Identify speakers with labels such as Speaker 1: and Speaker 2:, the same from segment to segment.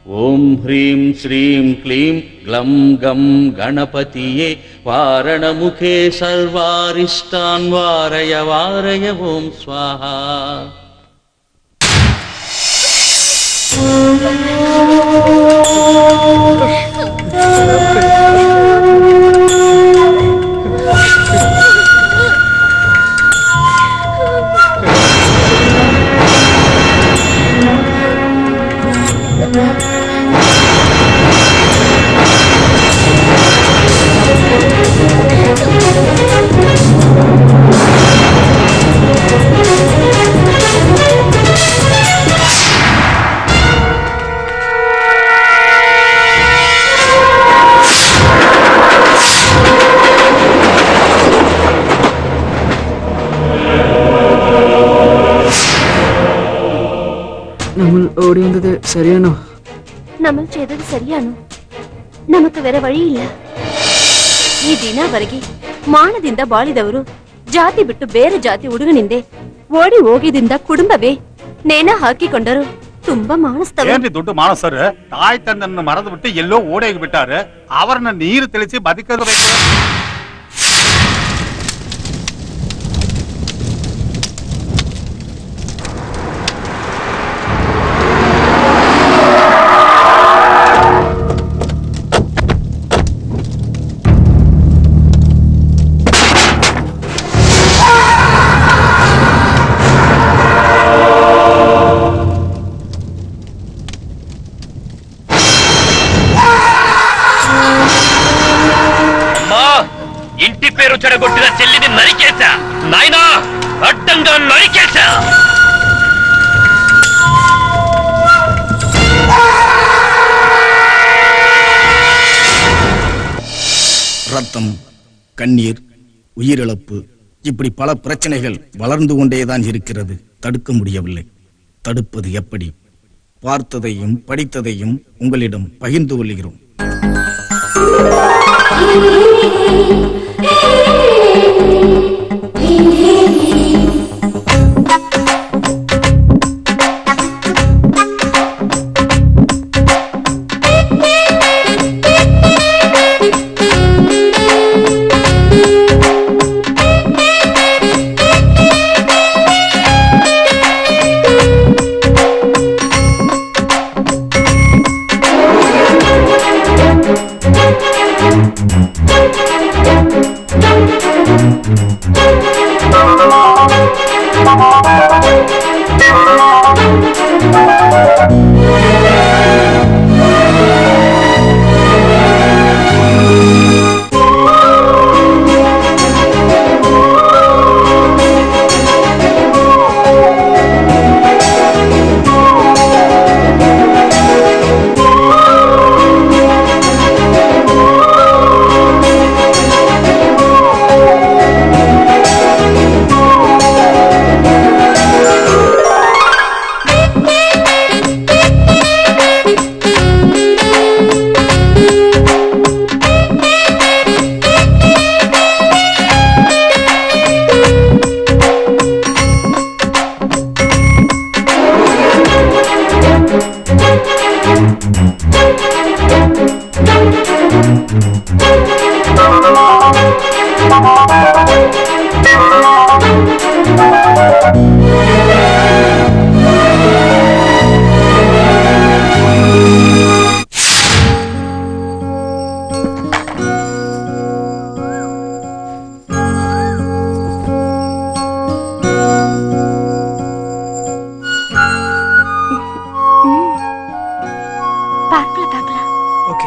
Speaker 1: ॐ ह्रीं श्रीं क्लीं ग्लं गं गणपतिये वारणमुखे सर्वारिष्टान् वारय वारय ॐ स्वाहा
Speaker 2: നമ്മൾ ഓടിയത് ശരിയാണോ
Speaker 3: നമ്മൾ ചെയ്തത് ശരിയാണോ ನಮക്ക് ಬೇರೆ ವഴಿ ಇಲ್ಲ ಈ ದಿನವರೆಗೆ ಮಾನದಿಂದ ಬಾಳಿದವರು ಜಾತಿ ಬಿಟ್ಟು ಬೇರೆ ಜಾತಿ ಹುಡುಗನಿಂದೆ ಓಡಿ ಹೋಗಿದಿಂದ ಕುಟುಂಬವೇ ನೇಣ ಹಾಕಿಕೊಂಡರು ತುಂಬಾ ಮಾನಸ್ತವ
Speaker 4: ಏನ್ರಿ ದುಡ್ಡು ಮಾನಸರು ತಾಯಿ ತಂದನ್ನು ಮರೆದು ಬಿಟ್ಟು ಎಲ್ಲೋ ಓಡೋಗಿ ಬಿಟ್ಟಾರೆ ಅವರನ್ನ ನೀರು ತಿಳಿಸಿ ಬದುಕಬೇಕು
Speaker 5: అమ్మా ఇంటి పేరు చెడగొట్టిన చెల్లిని నరికేశా నాయనా అడ్డంగా నరికేశా
Speaker 6: ரத்தம் கண்ணீர் உயிரிழப்பு இப்படி பல பிரச்சனைகள் வளர்ந்து கொண்டேதான் இருக்கிறது தடுக்க முடியவில்லை தடுப்பது எப்படி பார்த்ததையும் படித்ததையும் உங்களிடம் பகிர்ந்து கொள்கிறோம்
Speaker 3: பார்க்கல பார்க்கலாம்
Speaker 2: ஓகே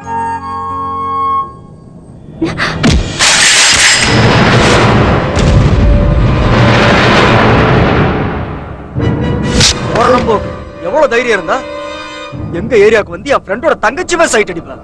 Speaker 7: ஓரணம் போக்கு எவ்வளவு தைரியம் இருந்தா எங்க ஏரியாவுக்கு வந்து என் ஃப்ரெண்டோட தங்கச்சிவே சைட் அடிப்பேன்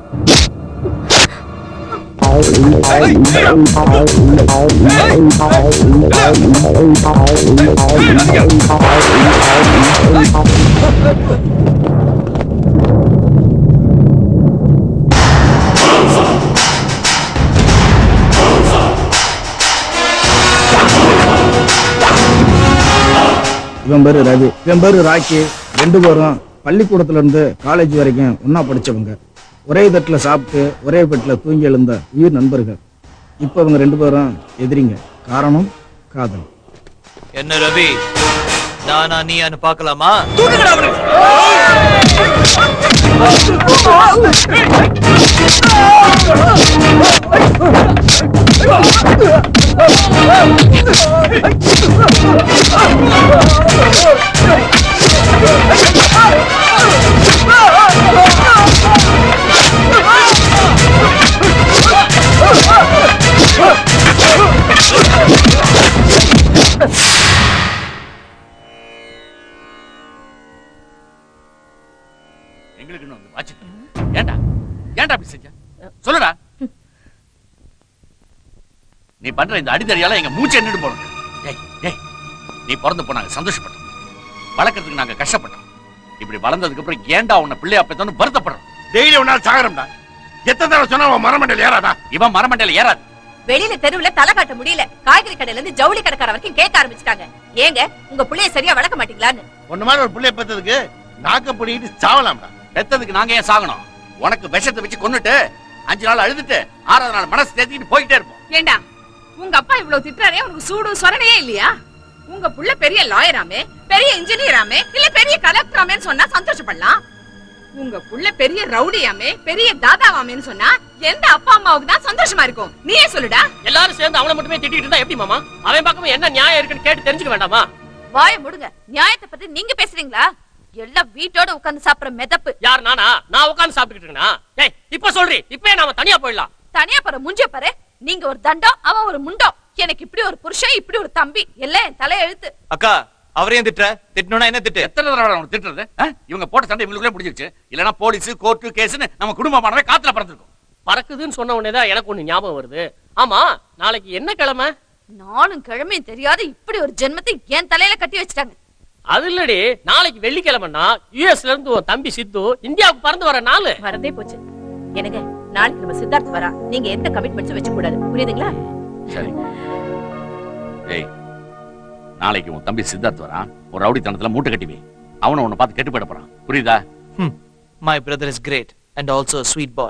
Speaker 6: இவன் பேரு ரவி இவன் பேரு ராக்கி ரெண்டு பேரும் பள்ளிக்கூடத்துல இருந்து காலேஜ் வரைக்கும் ஒண்ணா படிச்சவங்க ஒரே தட்டுல சாப்பிட்டு ஒரே பெட்டில் தூங்கி எழுந்த உயிர் நண்பர்கள் இப்போ இவங்க ரெண்டு பேரும் எதிரிங்க காரணம் காதல்
Speaker 8: என்ன ரவி நானா நீயான்னு பார்க்கலாமா
Speaker 5: எங்களுக்கு இன்னும் வந்து வாட்சிட்டு ஏன்டா ஏன்டா அப்படி செஞ்ச சொல்லுடா நீ பண்ற இந்த அடிதடியால எங்க மூச்சு நின்று போனோம் டேய் டேய் நீ பிறந்து போ நாங்க சந்தோஷப்பட்டோம் வளர்க்கறதுக்கு நாங்க கஷ்டப்பட்டோம் இப்படி வளர்ந்ததுக்கு அப்புறம் ஏன்டா உன்னை பிள்ளையா பெத்தோன்னு வருத்தப்படுறோம்
Speaker 9: டெய்லி ஒரு நாள் சாகரம்டா எத்தனை தடவை சொன்னா உன் மரமண்டல் ஏறாதா
Speaker 5: இவன் மரமண்டையில ஏறாது
Speaker 10: வெளியில தெருவுல தலை காட்ட முடியல காய்கறி கடையில இருந்து ஜவுளி கடைக்கார வரைக்கும் கேட்க ஆரம்பிச்சிட்டாங்க ஏங்க உங்க புள்ளைய சரியா வளர்க்க மாட்டீங்களான்னு
Speaker 9: ஒன்னு மாதிரி ஒரு பிள்ளைய பெத்ததுக்கு நாக்க பிடிக்கிட்டு சாவலாம்டா
Speaker 5: பெத்ததுக்கு நாங்க ஏன் சாகணும் உனக்கு விஷத்தை வச்சு கொன்னுட்டு அஞ்சு நாள் அழுதுட்டு ஆறாவது நாள் மனசு தேத்திக்கிட்டு போயிட்டே இருப்போம்
Speaker 10: ஏண்டா உங்க அப்பா இவ்வளவு திட்டுறாரே உனக்கு சூடு சொரணையே இல்லையா உங்க புள்ள பெரிய லாயராமே பெரிய இன்ஜினியராமே இல்ல பெரிய கலெக்டராமேன்னு சொன்னா சந்தோஷப்படலாம் உங்க புள்ள பெரிய ரவுடியாமே பெரிய தாதாவாமேன்னு சொன்னா எந்த அப்பா அம்மாவுக்கு தான் சந்தோஷமா இருக்கும் நீயே சொல்லுடா
Speaker 11: எல்லாரும் சேர்ந்து அவனை மட்டுமே திட்டிட்டு இருந்தா எப்படி மாமா அவன் பக்கமும் என்ன நியாயம் இருக்குன்னு கேட்டு தெரிஞ்சுக்க வேண்டாமா
Speaker 10: வாய முடுங்க நியாயத்தை பத்தி நீங்க பேசுறீங்களா எல்லாம் வீட்டோட உட்கார்ந்து சாப்பிடுற மெதப்பு
Speaker 11: யார் நானா நான் உட்கார்ந்து சாப்பிட்டுக்கிட்டு இருக்கேனா ஏய் இப்ப சொல்றி இப்பவே நாம தனியா போயிடலாம்
Speaker 10: தனியா பாரு முஞ்சிய பாரு நீங்க ஒரு தண்டம் அவன் ஒரு முண்டம் எனக்கு இப்படி ஒரு புருஷன் இப்படி ஒரு தம்பி எல்லாம் என் தலையெழுத்து
Speaker 8: அக்கா அவரையும் திட்டுற திட்டணும்னா என்ன திட்டு
Speaker 5: எத்தனை தடவை உனக்கு திட்டுறது ஆ? இவங்க போட்ட சண்டை இவங்களுக்குள்ளே பிடிச்சிருச்சு இல்லைன்னா போலீஸ் கோர்ட்டு கேஸ்னு நம்ம குடும்பமானவே காத்துல பறந்துருக்கும்
Speaker 11: பறக்குதுன்னு சொன்ன உடனே தான் எனக்கு ஒண்ணு ஞாபகம் வருது ஆமா நாளைக்கு என்ன கிழமை
Speaker 10: நானும் கிழமையும் தெரியாத இப்படி ஒரு ஜென்மத்தை என் தலையில கட்டி வச்சுட்டாங்க
Speaker 11: அது இல்லடி நாளைக்கு வெள்ளிக்கிழமைன்னா யுஎஸ்ல இருந்து உன் தம்பி சித்து இந்தியாவுக்கு பறந்து வர நாள்
Speaker 10: வரதே போச்சு எனக்கு நாளைக்கு நம்ம சித்தார்த் வரா நீங்க எந்த கமிட்மெண்ட்ஸும் வச்சு கூடாது புரியுதுங்களா
Speaker 5: சரி ஏய் நாளைக்கு உன் தம்பி சித்தார்த் வரான் ஒரு ரவுடித்தனத்துல மூட்டை கட்டி வை அவனை உன்னை பார்த்து கெட்டு போயிட போறான் புரியுதா
Speaker 8: my brother is great and also sweet boy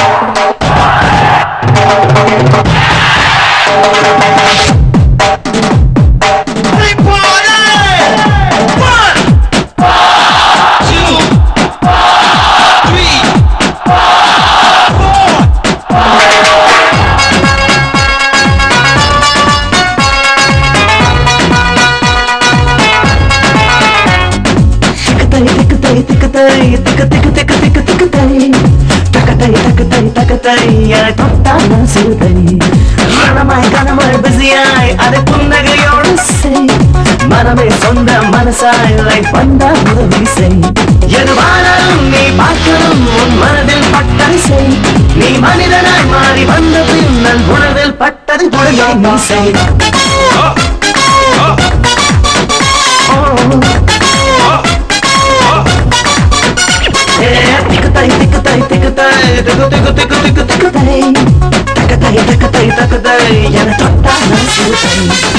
Speaker 12: மனமே சொந்த மனசாய் லைஃப் வந்தா உதவி செய் எதுவானாலும் நீ பார்க்கணும் உன் மனதில் பட்டதை செய் நீ மனிதனாய் மாறி வந்த பின் நன் உணர்வில் பட்டதை பொழுதை நீ செய் திக்குத்தை திக்குத்தை திக்குத்தை திக்கு திக்கு திக்கு திக்கு திக்குத்தை தக்கத்தை தக்கத்தை தக்கத்தை என தொட்டா நான் சிறுத்தை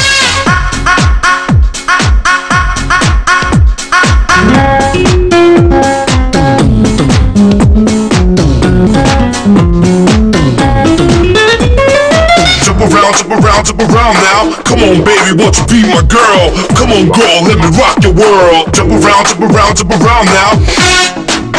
Speaker 13: Jump around, jump around, jump around now. Come on, baby, won't you be my girl? Come on, girl, let me rock your world. Jump around, jump around, jump around now.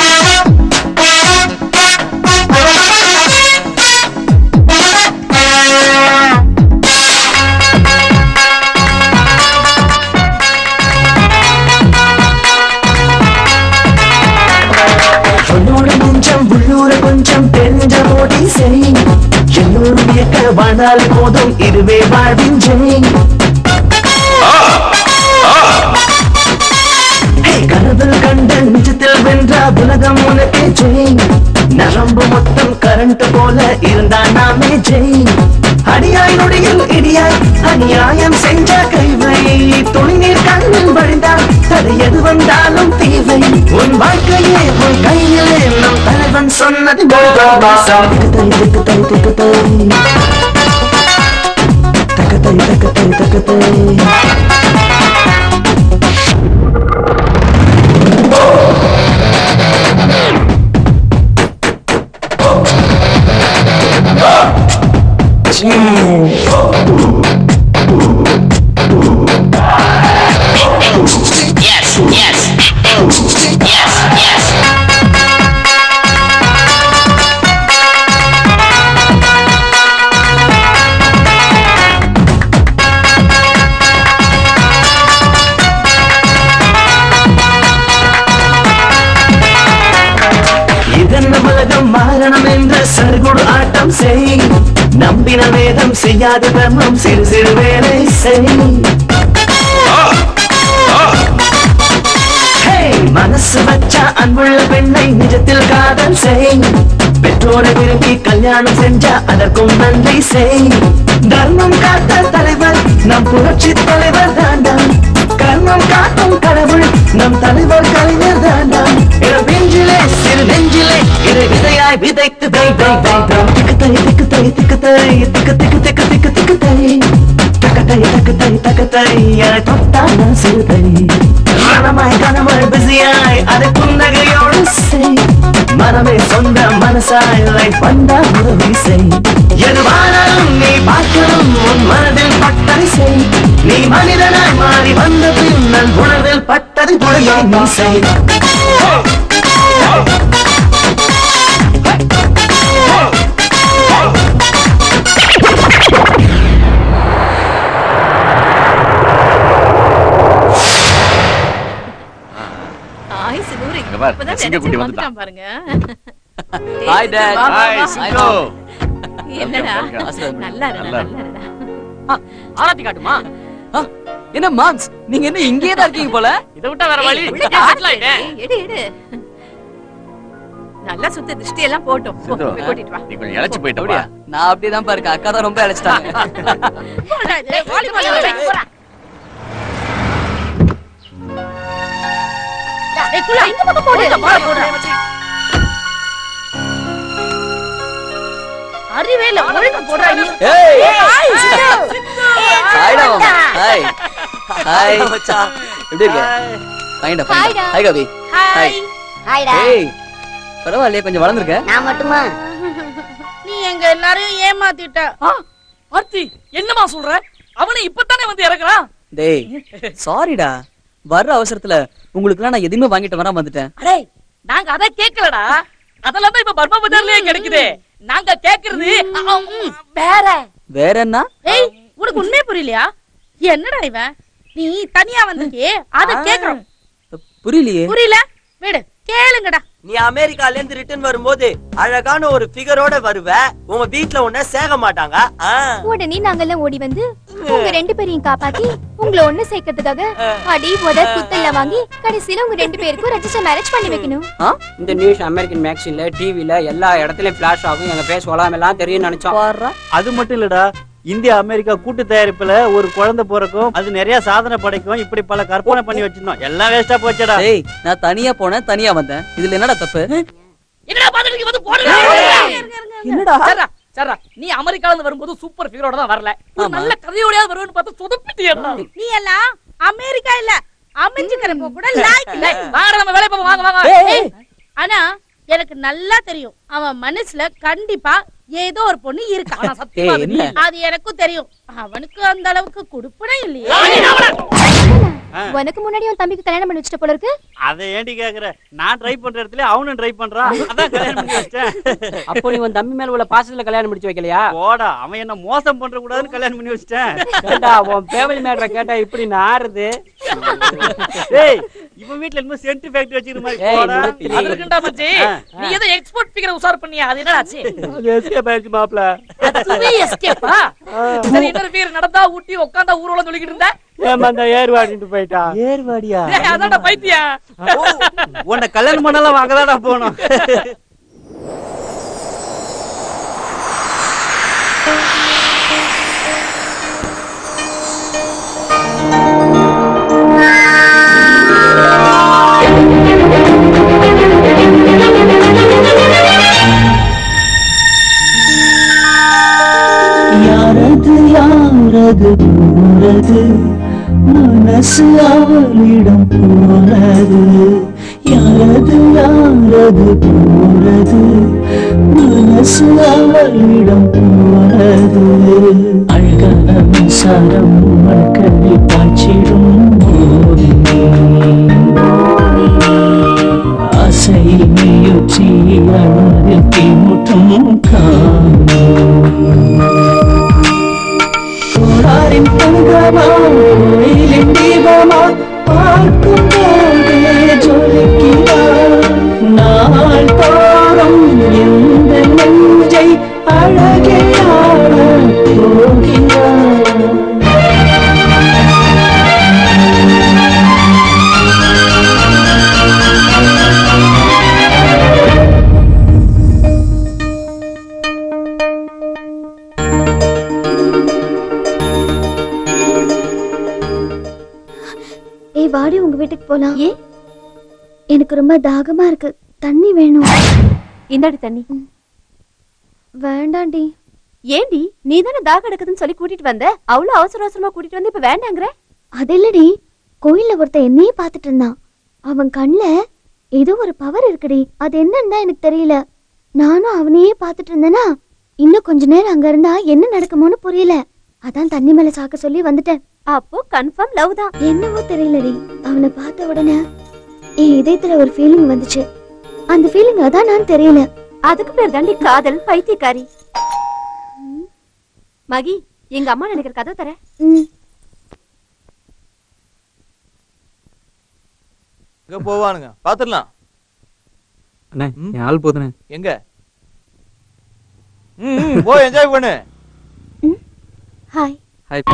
Speaker 12: உன்னோட நெஞ்சம் உள்ளூர கொஞ்சம் தெரிஞ்ச மோடி செய் எல்லோரும் இயக்க வாழ்ந்தால் போதும் இதுவே வாழ்வின் ஜெய் ஏய், கனவில் கண்ட நிஜத்தில் வென்ற உலகம் உனக்கே ஜெய் நரம்பு மொத்தம் கரண்ட் போல இருந்தா நாமே ஜெய் அடியாய் நொடியில் இடியாய் அநியாயம் செஞ்ச கைவை துணி நீர் கண்ணில் வழிந்தால் தடை எது வந்தாலும் தீவை உன் வாழ்க்கையே உன் கையிலே நம் தலைவன் சொன்னது திக்குத்தை திக்குத்தை திக்குத்தை தக்கத்தை தக்கத்தை தக்கத்தை தானம் செய் நம்பின வேதம் செய்யாத தர்மம் சிறு சிறு வேலை செய் Hey, மனசு வச்சா அன்புள்ள பெண்ணை நிஜத்தில் காதல் செய் பெற்றோரை விரும்பி கல்யாணம் செஞ்சா அதற்கும் நன்றி செய் தர்மம் காத்த தலைவர் நம் புரட்சி தலைவர் தாண்டா கர்மம் காட்டும் கடவுள் நம் தலைவர் கலைஞர் தாண்டா இளம் நெஞ்சிலே சிறு நெஞ்சிலே இதை விதையாய் விதைத்து தை தை தை தை திக்கு தை திக்கு தை திக்கு தை திக்கு திக்கு திக்கு திக்கு திக்கு தை தக்கத்தை தக்கத்தை தக்கத்தை என தொட்டான சிறுதை மனமாய் கனமாய் பிஸியாய் அதை புன்னகையோடு செய் மனமே சொந்த மனசாய் லைஃப் வந்தா உதவி செய் எதுவானாலும் நீ பார்க்கணும் உன் மனதில் பட்டதை செய் நீ மனிதனாய் மாறி வந்த பின்னல் உணர்வில் பட்டதை புழையை நீ செய்
Speaker 10: ஆயுசு நூறு.
Speaker 5: இங்க பாரு,
Speaker 10: இப்பதான்
Speaker 5: சிங்கக்குட்டி
Speaker 10: நினைச்சேன்
Speaker 5: வந்துட்டான்.
Speaker 10: வந்துட்டான் பாருங்க
Speaker 8: Hi, Dad.
Speaker 10: வா, வா,
Speaker 5: Hi,
Speaker 10: வா.
Speaker 5: சிங்கு.
Speaker 10: என்னடா
Speaker 5: welcome.
Speaker 10: நல்லா இருடா
Speaker 5: நல்லா
Speaker 10: நல்லா இருடா
Speaker 11: ஆராத்தி காட்டுமா
Speaker 2: என்ன மாம்ஸ் நீங்க என்ன இங்கேயே தான் இருக்கீங்க போல
Speaker 11: இதை விட்டா வேற வழி
Speaker 10: உள்ள
Speaker 11: settle ஆயிட்டேன்.
Speaker 10: ஏய், எடு எடு நல்லா சுத்த திருஷ்டி எல்லாம் போட்டோம் போ,
Speaker 5: சிந்து,
Speaker 10: போய் கூட்டிட்டு வா
Speaker 5: நீ கொஞ்சம் இழைச்சு போயிட்டா
Speaker 2: நான் அப்படியே தான் பாருங்க அக்கா தான் ரொம்ப அழைச்சிட்டாங்க
Speaker 10: போடா, இது வாலிபால் விளையாட போறா. ஏய், குள்ளா, இந்த பக்கம் போடு. போடா, போடா. அறிவே இல்ல ஒழுங்கா போடுறா நீ.
Speaker 2: ஏய்.
Speaker 10: ஏய், ஆய், சித்து.
Speaker 2: ஹாய்டா மாமா
Speaker 10: ஆ.
Speaker 2: ஹாய் ஹாய் எப்படி இருக்க ஃபைன்டா ஃபைன்டா
Speaker 14: ஹாய்டா.
Speaker 2: ஹாய் கவி
Speaker 14: ஹாய் ஹாய்டா
Speaker 2: ஏய் பரவாயில்லையே கொஞ்சம் வளர்ந்துருக்க
Speaker 14: நான் மட்டுமா
Speaker 10: நீ எங்க எல்லாரையும் ஏமாத்திட்ட
Speaker 11: ஆர்த்தி என்னமா சொல்ற அவனை இப்பதானே வந்து இறக்குறான்
Speaker 2: டேய் சாரிடா வர்ற அவசரத்துல உங்களுக்குலாம் நான் எதுவுமே வாங்கிட்டு வராம வந்துட்டேன்
Speaker 11: அடே நாங்க அதை கேட்கலடா அதெல்லாம் தான் இப்ப பர்மா பஜார்லயே கிடைக்குதே நாங்க கேக்குறது அ, ம், வேற
Speaker 2: வேற என்ன
Speaker 10: ஏய் உனக்கு உண்மையே புரியலையா என்னடா இவன் நீ தனியா வந்திருக்கியே அத கேக்குறோம்
Speaker 2: புரியலையே
Speaker 10: புரியல விடு கேளுங்கடா
Speaker 15: நீ அமெரிக்கால இருந்து ரிட்டர்ன் வரும்போது அழகான ஒரு ஃபிகரோட வருவ உங்க வீட்ல உன்னை சேக மாட்டாங்க ஆ.
Speaker 14: உடனே நாங்கெல்லாம் ஓடி வந்து உங்க ரெண்டு பேரையும் காப்பாத்தி உங்களை ஒண்ணு சேர்க்கறதுக்காக அடி உத குத்தல்ல வாங்கி கடைசியில உங்க ரெண்டு பேருக்கும் ரெஜிஸ்டர் மேரேஜ் பண்ணி வைக்கணும்
Speaker 16: இந்த நியூஸ் அமெரிக்கன் மேக்சின்ல டிவில எல்லா இடத்துலயும் ஃபிளாஷ் ஆகும் எங்க பேர் சொல்லாம எல்லாம் தெரியும் நினைச்சோம்
Speaker 17: அது மட்டும் இல்லடா இந்தியா அமெரிக்கா கூட்டு தயாரிப்புல ஒரு குழந்தை பிறக்கும் அது நிறைய சாதனை படைக்கும் இப்படி பல கற்பனை பண்ணி வச்சிருந்தோம் எல்லாம் வேஸ்டா போச்சடா
Speaker 2: டேய் நான் தனியா போனேன் தனியா வந்தேன் இதுல என்னடா தப்பு
Speaker 11: என்னடா பாத்துட்டு வந்து போடுங்க
Speaker 2: என்னடா?
Speaker 11: சரிடா சரிடா நீ அமெரிக்கால இருந்து வரும்போது சூப்பர் ஃபிகரோட தான் வரல ஒரு நல்ல கதையோடயா வருவேன்னு பார்த்து சொதப்பிட்டியடா
Speaker 10: நீ எல்லாம் அமெரிக்கா இல்ல அமைஞ்சுக்கிறப்ப கூட லாய்க்கு இல்ல.
Speaker 11: வாங்க நம்ம வேலைய பார்ப்போம் வாங்க வாங்க
Speaker 10: ஏய், ஆனா எனக்கு நல்லா தெரியும் அவன் மனசுல கண்டிப்பா ஏதோ ஒரு பொண்ணு இருக்கா
Speaker 11: ஆனா சத்தியமா அது நீ.
Speaker 10: அது எனக்கும் தெரியும் அவனுக்கு அந்த அளவுக்கு குடுப்பனே இல்லையே
Speaker 14: உனக்கு முன்னாடி உன் தம்பிக்கு கல்யாணம் பண்ணி வச்சுட்ட போல இருக்கு
Speaker 17: அதை ஏண்டி கேக்குற நான் ட்ரை பண்ற இடத்துல அவனும் ட்ரை பண்றான் அதான் கல்யாணம் பண்ணி வச்சிட்டேன்
Speaker 16: அப்போ நீ உன் தம்பி மேல உள்ள பாசத்துல கல்யாணம் முடிச்சு வைக்கலையா
Speaker 17: போடா அவன் என்ன மோசம் பண்ற கூடாதுன்னு கல்யாணம் பண்ணி வச்சிட்டேன்
Speaker 16: கேட்டா உன் பேவலி மேட்ரை கேட்டா இப்படி நாறுது
Speaker 17: ஏய் இவன் வீட்ல என்னமோ சென்ட் ஃபேக்டரி வச்சிருக்க மாதிரி
Speaker 16: ஏய்,
Speaker 17: போடா
Speaker 16: நிறுத்தி.
Speaker 11: அது இருக்குண்டா மச்சி நீ ஏதோ எக்ஸ்போர்ட் ஃபிகரை உசார் பண்ணியா அது என்னடா ஆச்சு
Speaker 17: அது எஸ்கேப் ஆயிடுச்சு மாப்ள
Speaker 11: அதுவே எஸ்கேப்பா சரி இன்னொரு ஃபிகர் நடந்தா ஊட்டி உட்கார்ந்தா ஊர்வலம் சொல்லிக்கிட்டு இருந்த
Speaker 17: ஏமா அந்த ஏர்வாடிட்டு போயிட்டா ஏர்வாடியா
Speaker 11: ஏய், அதான்டா பைத்தியா
Speaker 17: உன்னை கல்யாணம் பண்ணாலும் அங்கதான்டா போகணும்
Speaker 12: யாரது யாரது போறது மனசு அவளிடம் போறது யாரது யாரது போறது மனசு அவளிடம் போறது அழகான மின்சாரம் வாழ்க்கையை பாய்ச்சிடும் போது ஆசை முயற்சி அழகில் தீமுற்றும் கோடாரின் தங்கமா கோயிலின் தீபமா பார்க்கும் போதே ஜொலிக்கிறார் நாள் தோறும் எந்த நெஞ்சை அழ
Speaker 14: ஏய் வாடி உங்க வீட்டுக்கு போலாம் ஏ எனக்கு ரொம்ப தாகமா இருக்கு தண்ணி வேணும்
Speaker 3: இந்தாடி தண்ணி
Speaker 14: வேண்டாண்டி
Speaker 3: ஏண்டி நீ தானே தாக எடுக்குதுன்னு சொல்லி கூட்டிட்டு வந்த அவ்வளவு அவசர அவசரமா கூட்டிட்டு வந்து இப்ப வேண்டாங்கிற
Speaker 14: அது இல்லடி கோயில்ல ஒருத்தன் என்னையே பார்த்துட்டு இருந்தான் அவன் கண்ணுல ஏதோ ஒரு பவர் இருக்குடி அது என்னன்னு தான் எனக்கு தெரியல நானும் அவனையே பார்த்துட்டு இருந்தேனா இன்னும் கொஞ்ச நேரம் அங்க இருந்தா என்ன நடக்குமோன்னு புரியல அதான் தண்ணி மேல சாக்க சொல்லி வந்துட்டேன்
Speaker 3: அப்போ கன்ஃபார்ம் லவ் தான்
Speaker 14: என்னவோ தெரியலடி அவனை பார்த்த உடனே என் இதயத்துல ஒரு ஃபீலிங் வந்துச்சு அந்த ஃபீலிங் அதான் நான் தெரியல
Speaker 3: அதுக்கு பேர் தாண்டி காதல் பைத்தியக்காரி ம். மகி எங்க அம்மா நினைக்கிற கதை தர
Speaker 14: ம்
Speaker 8: எங்க போவானுங்க பாத்துடலாம்
Speaker 2: அண்ணே என் ஆள் போதுனே
Speaker 8: எங்க ம், ம், போய் என்ஜாய் பண்ணு
Speaker 3: ஹாய்
Speaker 2: ஹாய்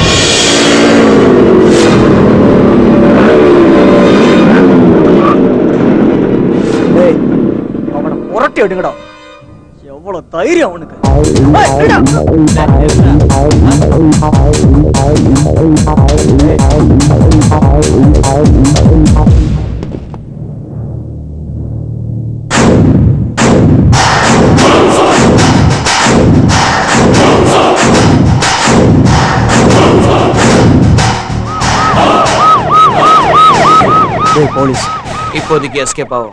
Speaker 7: டேய் அவனை புரட்டி எடுங்கடா எவ்வளவு தைரியம் அவனுக்கு
Speaker 2: டேய் போலீஸ் இப்போதைக்கு எஸ்கேப் ஆகும்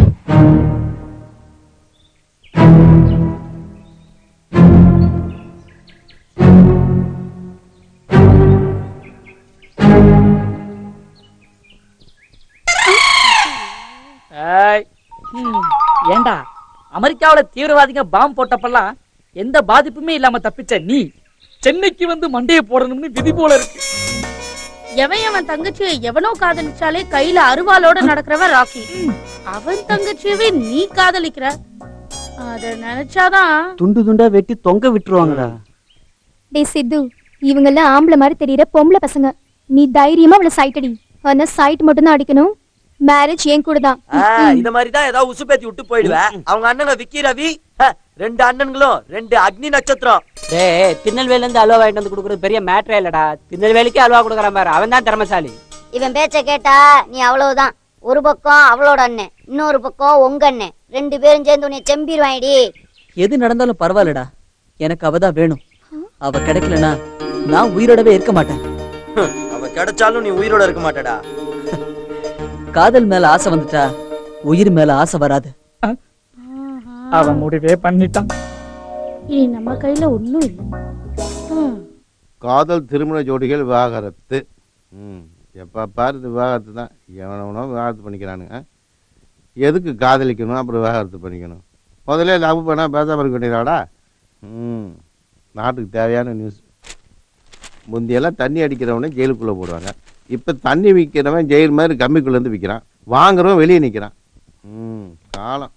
Speaker 11: ஏய், ம், ஏண்டா அமெரிக்காவுல தீவிரவாதிங்க பாம்பு போட்டப்பெல்லாம் எந்த பாதிப்புமே இல்லாம தப்பிச்ச நீ சென்னைக்கு வந்து மண்டையை போடணும்னு விதி போல இருக்கு
Speaker 18: எவன் அவன் தங்கச்சியை எவனோ காதலிச்சாலே கையில அருவாளோட நடக்கிறவன் ராக்கி அவன் தங்கச்சியவே நீ காதலிக்கிற அத நினைச்சாதான்
Speaker 17: துண்டு துண்டா வெட்டி தொங்க விட்டுருவாங்கடா
Speaker 14: டேய் சித்து இவங்கெல்லாம் ஆம்பளை மாதிரி தெரியற பொம்பளை பசங்க நீ தைரியமா அவளை சைட் அடி ஆனா சைட் மட்டும் தான் அடிக்கணும் மேரேஜ் ஏன் கூட தான்
Speaker 15: ஆ, இந்த மாதிரி தான் ஏதாவது உசுப்பேத்தி விட்டு போயிடுவேன் அவங்க அண்ணங்க விக்கி ரவி ஹ, ரெண்டு அண்ணன்களும் ரெண்டு அக்னி நட்சத்திரம்
Speaker 16: டேய் திருநெல்வேலில இருந்து அல்வா வாங்கிட்டு வந்து கொடுக்குறது பெரிய மேட்டரே இல்லடா திருநெல்வேலிக்கு அல்வா கொடுக்குறான் பாரு அவன் தான் திறமசாலி
Speaker 19: இவன் பேச்ச கேட்டா நீ அவ்வளவுதான் ஒரு பக்கம் அவளோட அண்ணன் இன்னொரு பக்கம் உங்க அண்ணன் ரெண்டு பேரும் சேர்ந்து உன்னை செம்பிடுவாங்கடி
Speaker 2: எது நடந்தாலும் பரவாயில்லடா எனக்கு அவ தான் வேணும் அவ கிடைக்கலனா நான் உயிரோடவே இருக்க மாட்டேன்
Speaker 15: அவ கிடைச்சாலும் நீ உயிரோட இருக்க மாட்டடா
Speaker 2: காதல் மேல ஆசை வந்துட்டா உயிர் மேல ஆசை வராது
Speaker 11: அவன் முடிவே பண்ணிட்டான்
Speaker 18: இனி நம்ம கையில ஒண்ணும் இல்லை ம்.
Speaker 9: காதல் திருமண ஜோடிகள் விவாகரத்து ம் எப்போ பாரு இது விவாகரத்து தான் எவனவனோ விவாகரத்து பண்ணிக்கிறானுங்க எதுக்கு காதலிக்கணும் அப்புறம் விவாகரத்து பண்ணிக்கணும் முதல்ல லவ் பண்ணால் பேசாம இருக்க வேண்டியதாடா ம் நாட்டுக்கு தேவையான நியூஸ் முந்தியெல்லாம் தண்ணி அடிக்கிறவனே ஜெயிலுக்குள்ளே போடுவாங்க இப்போ தண்ணி விற்கிறவன் ஜெயில் மாதிரி கம்மிக்குள்ளேருந்து விற்கிறான் வாங்குறவன் வெளியே நிற்கிறான் ம் காலம்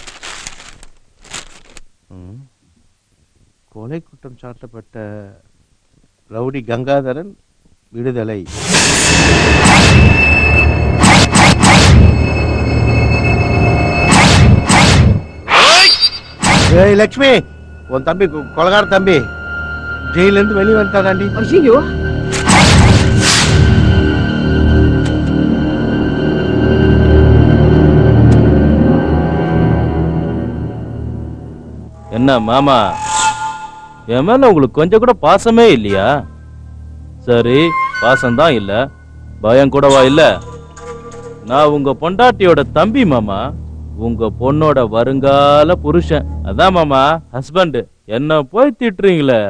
Speaker 9: ம் கொலை குற்றம் சாட்டப்பட்ட ரவுடி கங்காதரன் விடுதலை ஏய் லக்ஷ்மி உன் தம்பி கொ- கொலகார தம்பி ஜெயில இருந்து வெளியே வந்துட்டாதாண்டி
Speaker 10: ஐயோ
Speaker 1: என்ன மாமா என் மேல உங்களுக்கு கொஞ்சம் கூட பாசமே இல்லையா சரி பாசம்தான் இல்ல பயம் கூடவா இல்ல நான் உங்க பொண்டாட்டியோட தம்பி மாமா உங்க பொண்ணோட வருங்கால புருஷன் அதான் மாமா ஹஸ்பண்ட் என்ன போய் திட்டுறீங்களே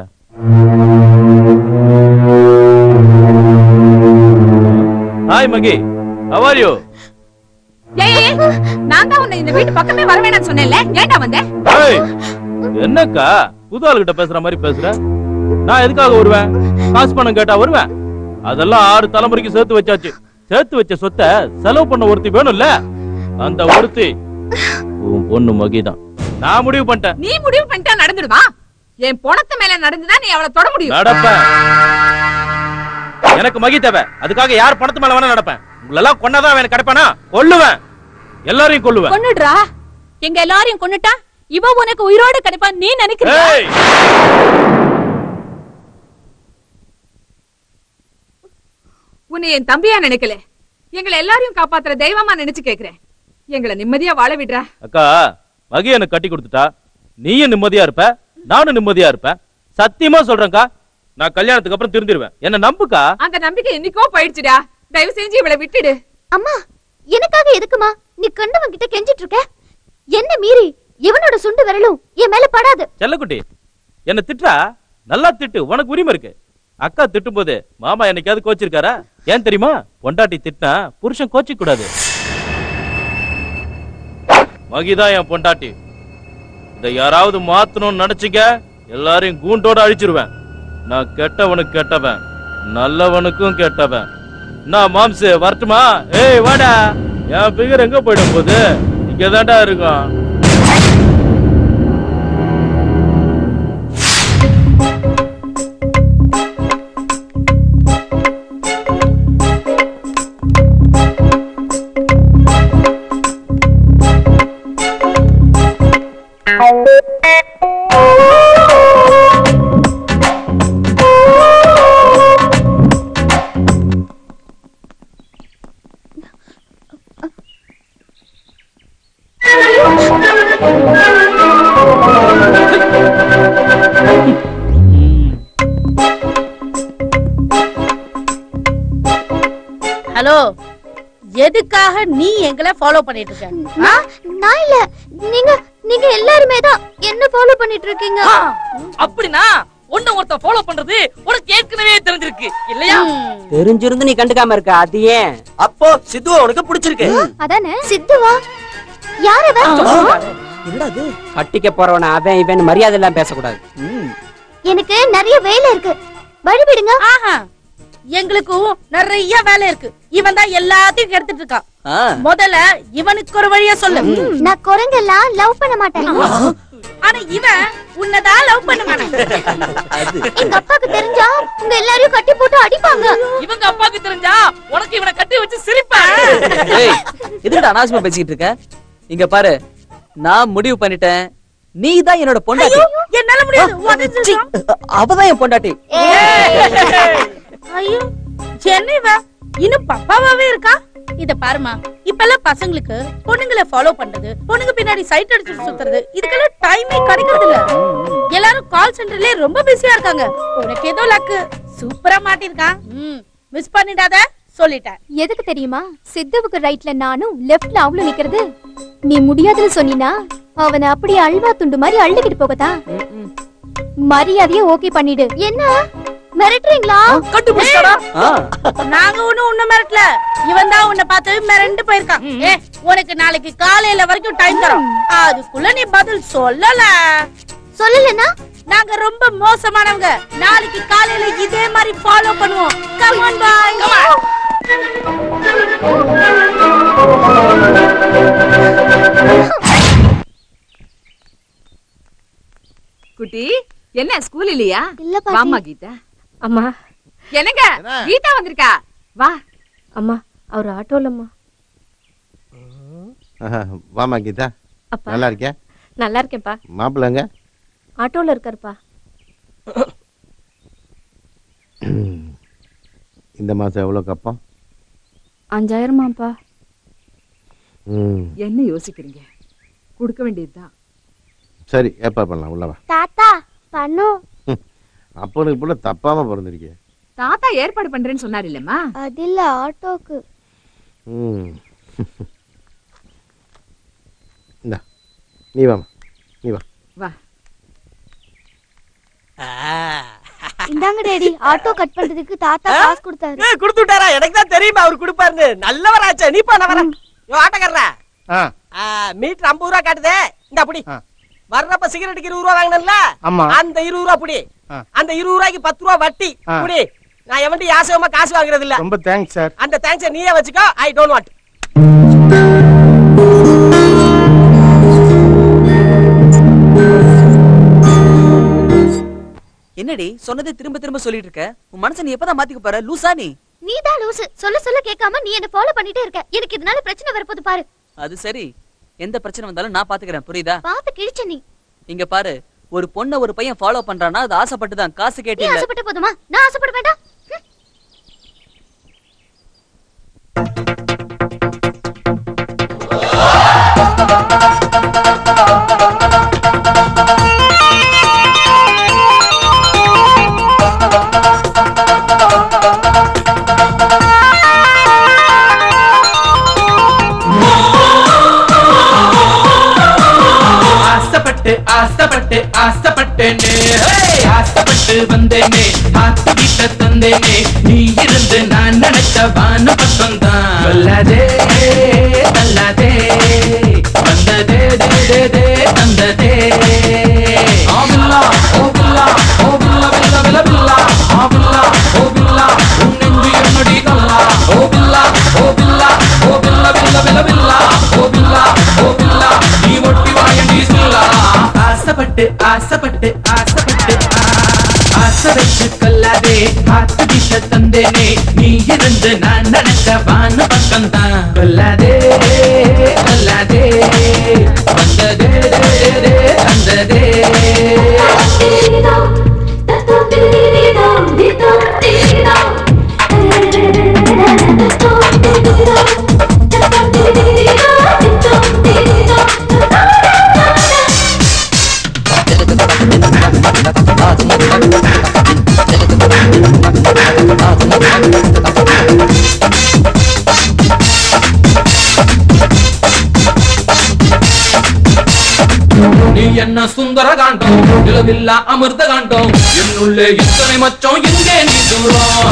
Speaker 1: hi Magi how are you
Speaker 10: ஏய் ஏய், ஏய், நான் தான் உன்னை இந்த வீட்டு பக்கமே வர வேணாம்னு சொன்னேன்ல ஏன்டா வந்த
Speaker 1: ஏய், என்னக்கா புது ஆளுகிட்ட பேசுற மாதிரி பேசுற நான் எதுக்காக வருவேன் காசு பணம் கேட்டா வருவேன் அதெல்லாம் ஆறு தலைமுறைக்கு சேர்த்து வச்சாச்சு சேர்த்து வச்ச சொத்தை செலவு பண்ண ஒருத்தி வேணும்ல அந்த ஒருத்தி உன் பொண்ணு மகிதான் நான் முடிவு பண்ணிட்டேன்
Speaker 10: நீ முடிவு பண்ணிட்டா நடந்துடுமா என் பொணத்து மேல நடந்துதான் நீ அவளை தொட முடியும்
Speaker 1: நடப்பேன் எனக்கு மகி தேவை அதுக்காக யார் பணத்து மேல வேணா நடப்பேன் உங்களெல்லாம் கொன்னதான் எனக்கு கிடைப்பானா கொல்லுவேன் எல்லாரையும் கொல்லுவேன்
Speaker 18: கொன்னுடுறா எங்க எல்லாரையும் கொன்னுட்டா இவ உனக்கு உயிரோட கிடைப்பா நீ நினைக்கிறியா
Speaker 1: ஏய்!
Speaker 10: உன்னை என் தம்பியா நினைக்கல எங்களை எல்லாரையும் காப்பாத்துற தெய்வமா நினைச்சு கேக்குறேன் எங்களை நிம்மதியா வாழ விடுறா
Speaker 1: அக்கா மகி எனக்கு கட்டி கொடுத்துட்டா நீயும் நிம்மதியா இருப்ப நானும் நிம்மதியா இருப்பேன் சத்தியமா சொல்றேன்க்கா நான் கல்யாணத்துக்கு அப்புறம் திருந்திருவேன் என்ன நம்புக்கா
Speaker 10: அந்த நம்பிக்கை என்னைக்கோ போயிடுச்சுடா தயவு செஞ்சு இவளை விட்டுடு
Speaker 14: அம்மா எனக்காக எதுக்குமா நீ கண்டவன் கிட்ட கெஞ்சிட்டு இருக்க என்ன மீறி இவனோட சுண்டு விரலும் என் மேல படாது
Speaker 1: செல்லக்குட்டி என்ன திட்டுறா நல்லா திட்டு உனக்கு உரிமை இருக்கு அக்கா திட்டும் போது மாமா என்னைக்காவது கோச்சிருக்காரா ஏன் தெரியுமா பொண்டாட்டி திட்டினா புருஷன் கோச்சிக்க கூடாது மகிதான் என் பொண்டாட்டி இதை யாராவது மாத்தணும்னு நினைச்சுக்க எல்லாரையும் கூண்டோட அழிச்சிருவேன் நான் கெட்டவனுக்கு கெட்டவன் நல்லவனுக்கும் கெட்டவன் நான் மாம்சு வரட்டுமா ஏய் வாடா என் பிகர் எங்க போயிடும் போது இங்கதான்டா இருக்கும்
Speaker 18: ஹலோ எதுக்காக நீ எங்களை ஃபாலோ பண்ணிட்டு இருக்க
Speaker 14: நான் நான் இல்ல நீங்க நீங்க எல்லாருமே தான் என்ன ஃபாலோ பண்ணிட்டு இருக்கீங்க
Speaker 11: அப்படின்னா ஒண்ணு ஒருத்த ஃபாலோ பண்றது உனக்கு ஏற்கனவே தெரிஞ்சிருக்கு இல்லையா
Speaker 16: தெரிஞ்சிருந்து நீ கண்டுக்காம இருக்க அது ஏன்
Speaker 15: அப்போ சித்துவ உனக்கு பிடிச்சிருக்கு
Speaker 14: அதானே சித்துவா யார் அவன்
Speaker 15: என்னடா அது
Speaker 16: கட்டிக்க போறவன அவன் இவன் மரியாதை எல்லாம் பேசக்கூடாது
Speaker 14: எனக்கு நிறைய வேலை இருக்கு வழி விடுங்க
Speaker 18: ஆஹா எங்களுக்கும் நிறைய வேலை இருக்கு இவன் தான் எல்லாத்தையும் கெடுத்துட்டு இருக்கான் முதல்ல இவனுக்கு ஒரு வழியா சொல்லு
Speaker 14: நான் குரங்கெல்லாம் லவ் பண்ண மாட்டேன்
Speaker 18: ஆனா இவன் உன்னதான் லவ் பண்ணுவானே
Speaker 14: எங்க அப்பாக்கு தெரிஞ்சா உங்க எல்லாரையும் கட்டி போட்டு அடிப்பாங்க
Speaker 11: இவங்க அப்பாக்கு தெரிஞ்சா உனக்கு இவனை கட்டி வச்சு சிரிப்பேன்
Speaker 2: ஏய் எதுக்குடா அனாவசியமா பேசிக்கிட்டு இருக்க இங்க பாரு நான் முடிவு பண்ணிட்டேன் நீ தான் என்னோட பொண்டாட்டி
Speaker 18: என்னால முடியாது உடஞ்சிருச்சு.
Speaker 2: அவதான் என் பொண்டாட்டி
Speaker 18: ஐயோ என்ன இவ இன்னும் பப்பாவாவே இருக்கா இத பாருமா இப்பெல்லாம் பசங்களுக்கு பொண்ணுங்களை ஃபாலோ பண்றது பொண்ணுங்க பின்னாடி சைட் அடிச்சுட்டு சுத்துறது இதுக்கெல்லாம் டைமே கிடைக்கிறது இல்ல எல்லாரும் கால் சென்டர்லயே ரொம்ப பிஸியா இருக்காங்க உனக்கு ஏதோ லக்கு சூப்பரா மாட்டிருக்கான் மிஸ் பண்ணிடாத சொல்லிட்டேன்
Speaker 14: எதுக்கு தெரியுமா சித்துவுக்கு ரைட்ல நானும் லெஃப்ட்ல அவளும் நிக்கிறது நீ முடியாதுன்னு சொன்னீனா அவனை அப்படியே அல்வா துண்டு மாதிரி அள்ளிக்கிட்டு போகதா மரியாதையை ஓகே பண்ணிடு என்ன மிரட்டுறீங்களா
Speaker 2: கண்டுபிடிச்சாடா
Speaker 18: நாங்க ஒண்ணும் உன்ன மிரட்டல இவன் தான் உன்னை பார்த்து மிரண்டு போயிருக்கான் ஏ உனக்கு நாளைக்கு காலையில வரைக்கும் டைம் தரோம் அதுக்குள்ள நீ பதில் சொல்லல
Speaker 14: சொல்லலனா
Speaker 18: நாங்க ரொம்ப மோசமானவங்க நாளைக்கு காலையில இதே மாதிரி ஃபாலோ பண்ணுவோம் கம் ஆன் பாய்
Speaker 10: குட்டி என்ன ஸ்கூல் இல்லையா
Speaker 14: இல்ல பாட்டி.
Speaker 10: வாமா கீதா
Speaker 20: அம்மா
Speaker 10: என்னங்க கீதா வந்திருக்கா வா
Speaker 20: அம்மா அவர் ஆட்டோலம்மா
Speaker 9: ஆஹா, வாமா கீதா
Speaker 20: அப்பா.
Speaker 9: நல்லா இருக்கியா
Speaker 20: நல்லா இருக்கேன்ப்பா
Speaker 9: மாப்பிள்ளைங்க
Speaker 20: ஆட்டோல இருக்காருப்பா
Speaker 9: இந்த மாசம் எவ்வளோ கப்பம்
Speaker 20: அஞ்சாயிரமாப்பா
Speaker 9: ம்
Speaker 10: என்ன யோசிக்கிறீங்க கொடுக்க வேண்டியதுதான்
Speaker 9: சரி ஏற்பாடு பண்ணலாம் உள்ளவா
Speaker 14: தாத்தா பண்ணும்
Speaker 9: அப்பனுக்கு புள்ள தப்பாம பிறந்திருக்கிய
Speaker 10: தாத்தா ஏற்பாடு பண்றேன்னு சொன்னார் இல்லம்மா
Speaker 14: அது இல்ல ஆட்டோக்கு
Speaker 9: ம் இந்தா நீ வாமா நீ வா
Speaker 10: வா
Speaker 14: இந்தாங்க டேடி ஆட்டோ கட் பண்றதுக்கு தாத்தா காசு கொடுத்தாரு
Speaker 15: ஏய் கொடுத்து விட்டாரா எனக்கு தான் தெரியுமா அவர் கொடுப்பாருன்னு நல்லவராச்சே நீ பண்ண வர யோ ஆட்டக்காரரா மீட்டர் ஐம்பது ரூபா காட்டுதே இந்த அப்படி வர்றப்ப சிகரெட்டுக்கு இருபது ரூபா வாங்கினல
Speaker 6: ஆமா.
Speaker 15: அந்த இருபது ரூபா புடி
Speaker 6: ஆ.
Speaker 15: அந்த இருபது ரூபாய்க்கு பத்து ரூபா வட்டி
Speaker 6: ஆ.
Speaker 15: புடி நான் எவன்ட்டு யாசகமா காசு வாங்குறது இல்ல
Speaker 6: ரொம்ப தேங்க்ஸ் சார்
Speaker 15: அந்த தேங்க்ஸ் நீயே வச்சுக்கோ ஐ டோன்ட் வாண்ட்
Speaker 2: என்னடி சொன்னதை திரும்ப திரும்ப சொல்லிட்டு இருக்க உன் மனசை நீ எப்பதான் மாத்திக்க போற லூசா நீ
Speaker 14: நீ தான் லூசு சொல்ல சொல்ல கேட்காம நீ என்ன ஃபாலோ பண்ணிட்டே இருக்க எனக்கு இதனால பிரச்சனை வரப்போது பாரு
Speaker 2: அது சரி எந்த பிரச்சனை வந்தாலும் நான் பாத்துக்கிறேன் புரியுதா
Speaker 14: பார்த்து கிழிச்ச நீ
Speaker 2: இங்க பாரு ஒரு பொண்ண ஒரு பையன் ஃபாலோ பண்றானா அது ஆசைப்பட்டுதான் காசு
Speaker 14: நீ
Speaker 2: கேட்டு இல்ல
Speaker 14: ஆசைப்பட்ட போதுமா நான் ஆசைப்பட வேண்டாம்
Speaker 21: ஆசைப்பட்டு ஆசைப்பட்டேனே ஹே! ஆசைப்பட்டு வந்தேனே பார்த்து வீட்ட தந்தேனே நீ இருந்து நான் நினைச்ச வான பக்கம் தான் சொல்லாதே தள்ளாதே வந்ததே தே தே தே தந்ததே ஆ பில்லா ஓ பில்லா ஓ பில்லா பில்லா பில்லா பில்லா ஆ பில்லா ஓ பில்லா உன் நெஞ்சு என்னடி கல்லா ஓ பில்லா ஓ பில்லா ஓ பில்லா பில்லா பில்லா பில்லா ஓ பில்லா ஓ பில்லா நீ ஒட்டி வாயண்டி சொல்லா ஆசைப்பட்டு ஆசைப்பட்டு ஆசைப்பட்டு ஆ, ஆசை வச்சு கொல்லாதே காத்து வீச தந்தேனே நீ இருந்து நான் நினைச்ச வான பக்கம் தான் கொல்லாதே கொல்லாதே வந்ததே தே, தே, தே, தந்ததே நீ என்ன சுந்தர காண்டம் நிலவில்லா அமிர்த காண்டம் என்னுள்ளே இத்தனை மச்சம் எங்கே நீ தூரம்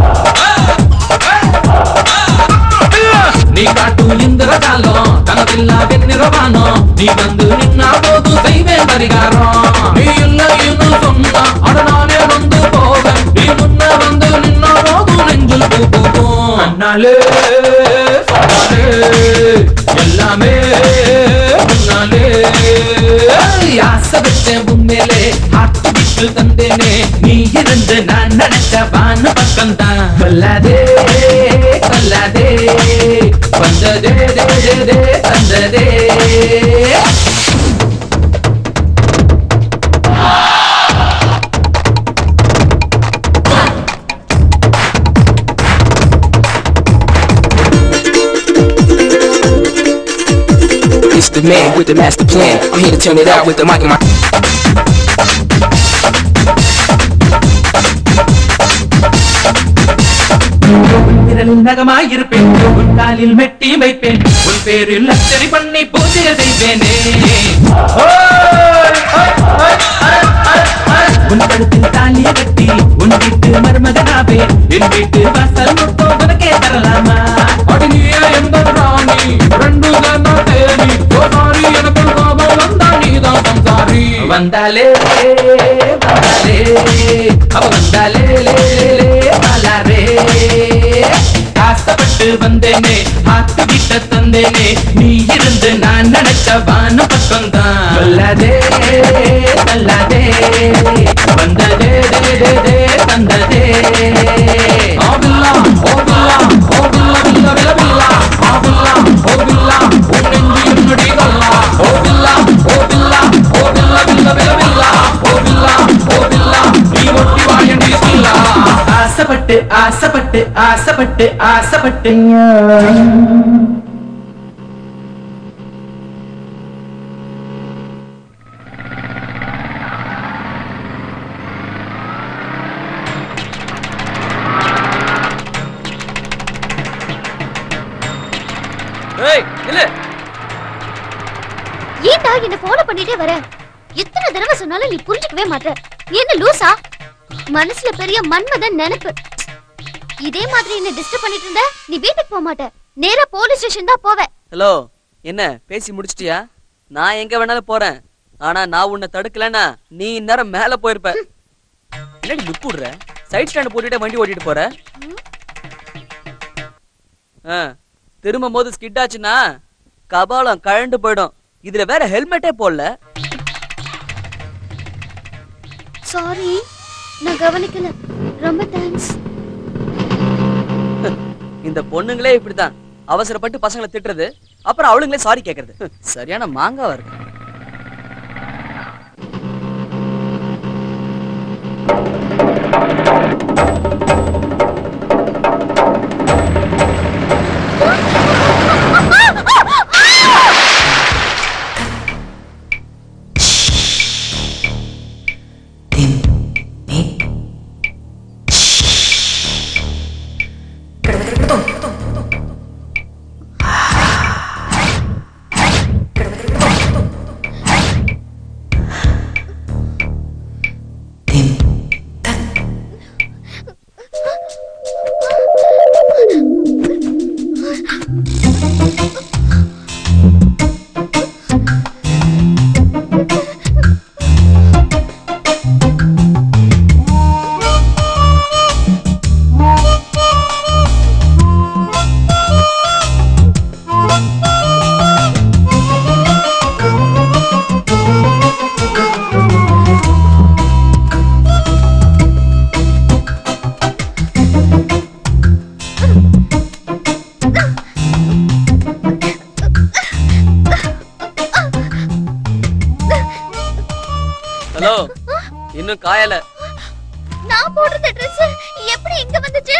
Speaker 21: நீ காட்டும் இந்திர காலம் கனவில்லா வெண்ணிறவானம் நீ வந்து நின்னா போதும் செய்வேன் பரிகாரம் நீ இல்லை இன்னும் சொன்னா அட நானே வந்து போவேன் நீ முன்ன வந்து நின்னா போதும் நெஞ்சில் பூ பூக்கும் அண்ணாலே சொன்னாலே எல்லாமே முன்னாலே ஆசை வச்சேன் உண்மையிலே ஆட்டு விட்டு தந்தேனே நீ இருந்து நான் நினைச்ச வான பக்கம் தான் கொல்லாதே கொல்லாதே வந்ததே தே தே தே தந்ததே
Speaker 22: It's the man with the master plan. I'm here to turn it out with the mic in my.
Speaker 21: விரலில் நகமாயிருப்பேன் உன் காலில் மெட்டி வைப்பேன் உன் பேரில் அச்சரி பண்ணி பூஜை செய்வேனே ஓய், ஓய், ஓய், அரை, அரை, அரை. உன் கழுத்தில் தாலிய கட்டி உன் வீட்டு மருமகனாவே என் வீட்டு வாசல் முத்தம் உனக்கே தரலாமா அடி நீயே எந்த ராணி ரெண்டு தானா தேடி ஓ சாரி எனக்கு கோபம் வந்தா நீதான் சம்சாரி வந்தாலே வந்தாலே அவ வந்தாலே லே லே லே பாலாரே ஆசைப்பட்டு வந்தேனே ஆத்து விட்ட தந்தேனே நீ இருந்து நான் நினைச்ச வான பக்கம் தான் சொல்லாதே தள்ளாதே வந்ததே தே தே தே தந்ததே ஆ பில்லா ஓ பில்லா ஓ பில்லா பில்லா பில்லா பில்லா ஆ பில்லா ஓ பில்லா உன் நெஞ்சு என்னடி கல்லா ஓ பில்லா ஓ பில்லா ஓ பில்லா பில்லா பில்லா பில்லா ஓ பில்லா ஓ பில்லா நீ ஒட்டி வாயண்டி சொல்லா ஆசைப்பட்டு ஆசைப்பட்டு ஆசைப்பட்டு ஆசைப்பட்டு
Speaker 2: ஏய் இல்ல
Speaker 14: ஏன்டா என்ன ஃபாலோ பண்ணிட்டே வர எத்தனை தடவை சொன்னாலும் நீ புரிஞ்சுக்கவே மாட்ட நீ என்ன லூசா மனசுல பெரிய மன்மதன் நினைப்பு இதே மாதிரி என்ன டிஸ்டர்ப் பண்ணிட்டு இருந்த நீ வீட்டுக்கு போக மாட்ட நேரா போலீஸ் ஸ்டேஷன் தான் போவ
Speaker 2: ஹலோ என்ன பேசி முடிச்சிட்டியா நான் எங்க வேணாலும் போறேன் ஆனா நான் உன்னை தடுக்கலன்னா நீ இந்நேரம் மேல போயிருப்ப என்னடி லுக் விடுற சைட் ஸ்டாண்ட் போட்டுட்டே வண்டி ஓட்டிட்டு போற ஆ, திரும்பும் போது ஸ்கிட் ஆச்சுன்னா கபாலம் கழண்டு போயிடும் இதுல வேற ஹெல்மெட்டே போடல
Speaker 14: சாரி நான் கவனிக்கல ரொம்ப தேங்க்ஸ்
Speaker 2: இந்த பொண்ணுங்களே இப்படிதான் அவசரப்பட்டு பசங்களை திட்டுறது அப்புறம் அவளுங்களே சாரி கேக்குறது சரியான மாங்காவா இருக்கு இன்னும் காயல
Speaker 14: நான் போடுற ட்ரெஸ் எப்படி இங்க வந்துச்சு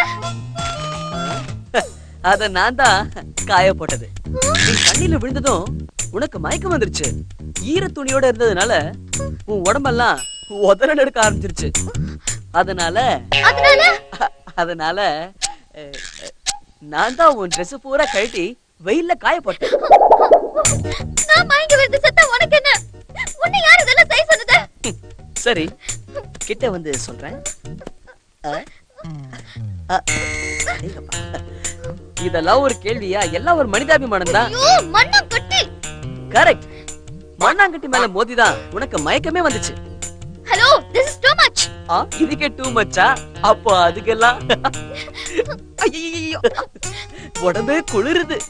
Speaker 2: அத நான் தான் காய போட்டது நீ தண்ணியில விழுந்ததும் உனக்கு மயக்கம் வந்துருச்சு ஈர துணியோட இருந்ததுனால உன் உடம்பெல்லாம் உதறல் எடுக்க ஆரம்பிச்சிருச்சு அதனால
Speaker 14: அதனால
Speaker 2: அதனால அஹ், அஹ், நான் தான் உன் Dress பூரா கழட்டி வெயில்ல காய போட்டேன்
Speaker 14: நான் மயங்கி விழுந்து செத்தா உனக்கு என்ன உன்னை யார் இதெல்லாம் செய்ய சொன்னது
Speaker 2: சரி கிட்ட வந்து சொல்றேன் அஹ், அஹ், அடேங்கப்பா. இதெல்லாம் ஒரு கேள்வியா எல்லாம் ஒரு மனிதாபிமானம் தான்
Speaker 14: ஐயோ மண்ணா கட்டி
Speaker 2: கரெக்ட் மண்ணாங்கட்டி மேல மோதிதான் உனக்கு மயக்கமே வந்துச்சு
Speaker 14: hello this is too much
Speaker 2: ஆ இதுக்கே டூ மச்சா அப்போ அதுக்கெல்லாம் ஐயையையோ. உடம்பே குளிருது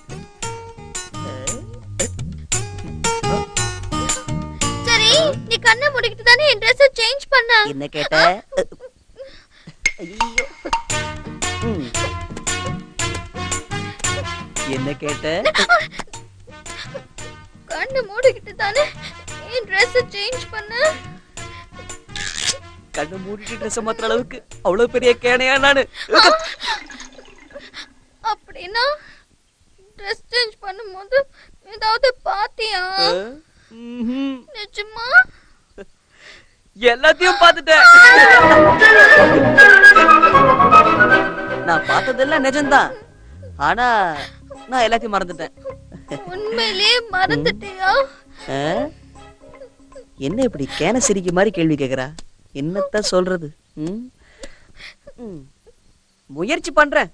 Speaker 14: சரி நீ கண்ணை மூடிக்கிட்டு தானே என் Dress சேஞ்ச் பண்ண
Speaker 2: என்ன கேட்ட ஐயோ. ம். என்ன கேட்ட
Speaker 14: கண்ணை மூடிக்கிட்டு தானே என் Dress சேஞ்ச் பண்ண
Speaker 2: கண்ணு மூடிட்டு ட்ரெஸ் மாத்துற அளவுக்கு அவ்வளவு பெரிய கேனையா நானு
Speaker 14: அப்படின்னா Dress சேஞ்ச் பண்ணும்போது ஏதாவது பாத்தியா நிஜமா
Speaker 2: எல்லாத்தையும் பார்த்துட்டேன் நான் பார்த்ததெல்லாம் நிஜம்தான் ஆனா நான் எல்லாத்தையும் மறந்துட்டேன்
Speaker 14: உண்மையிலே மறந்துட்டியா
Speaker 2: ஆ? என்ன இப்படி கேன சிரிக்க மாதிரி கேள்வி கேக்குறா என்னத்த சொல்றது ம்? ம். முயற்சி பண்றேன்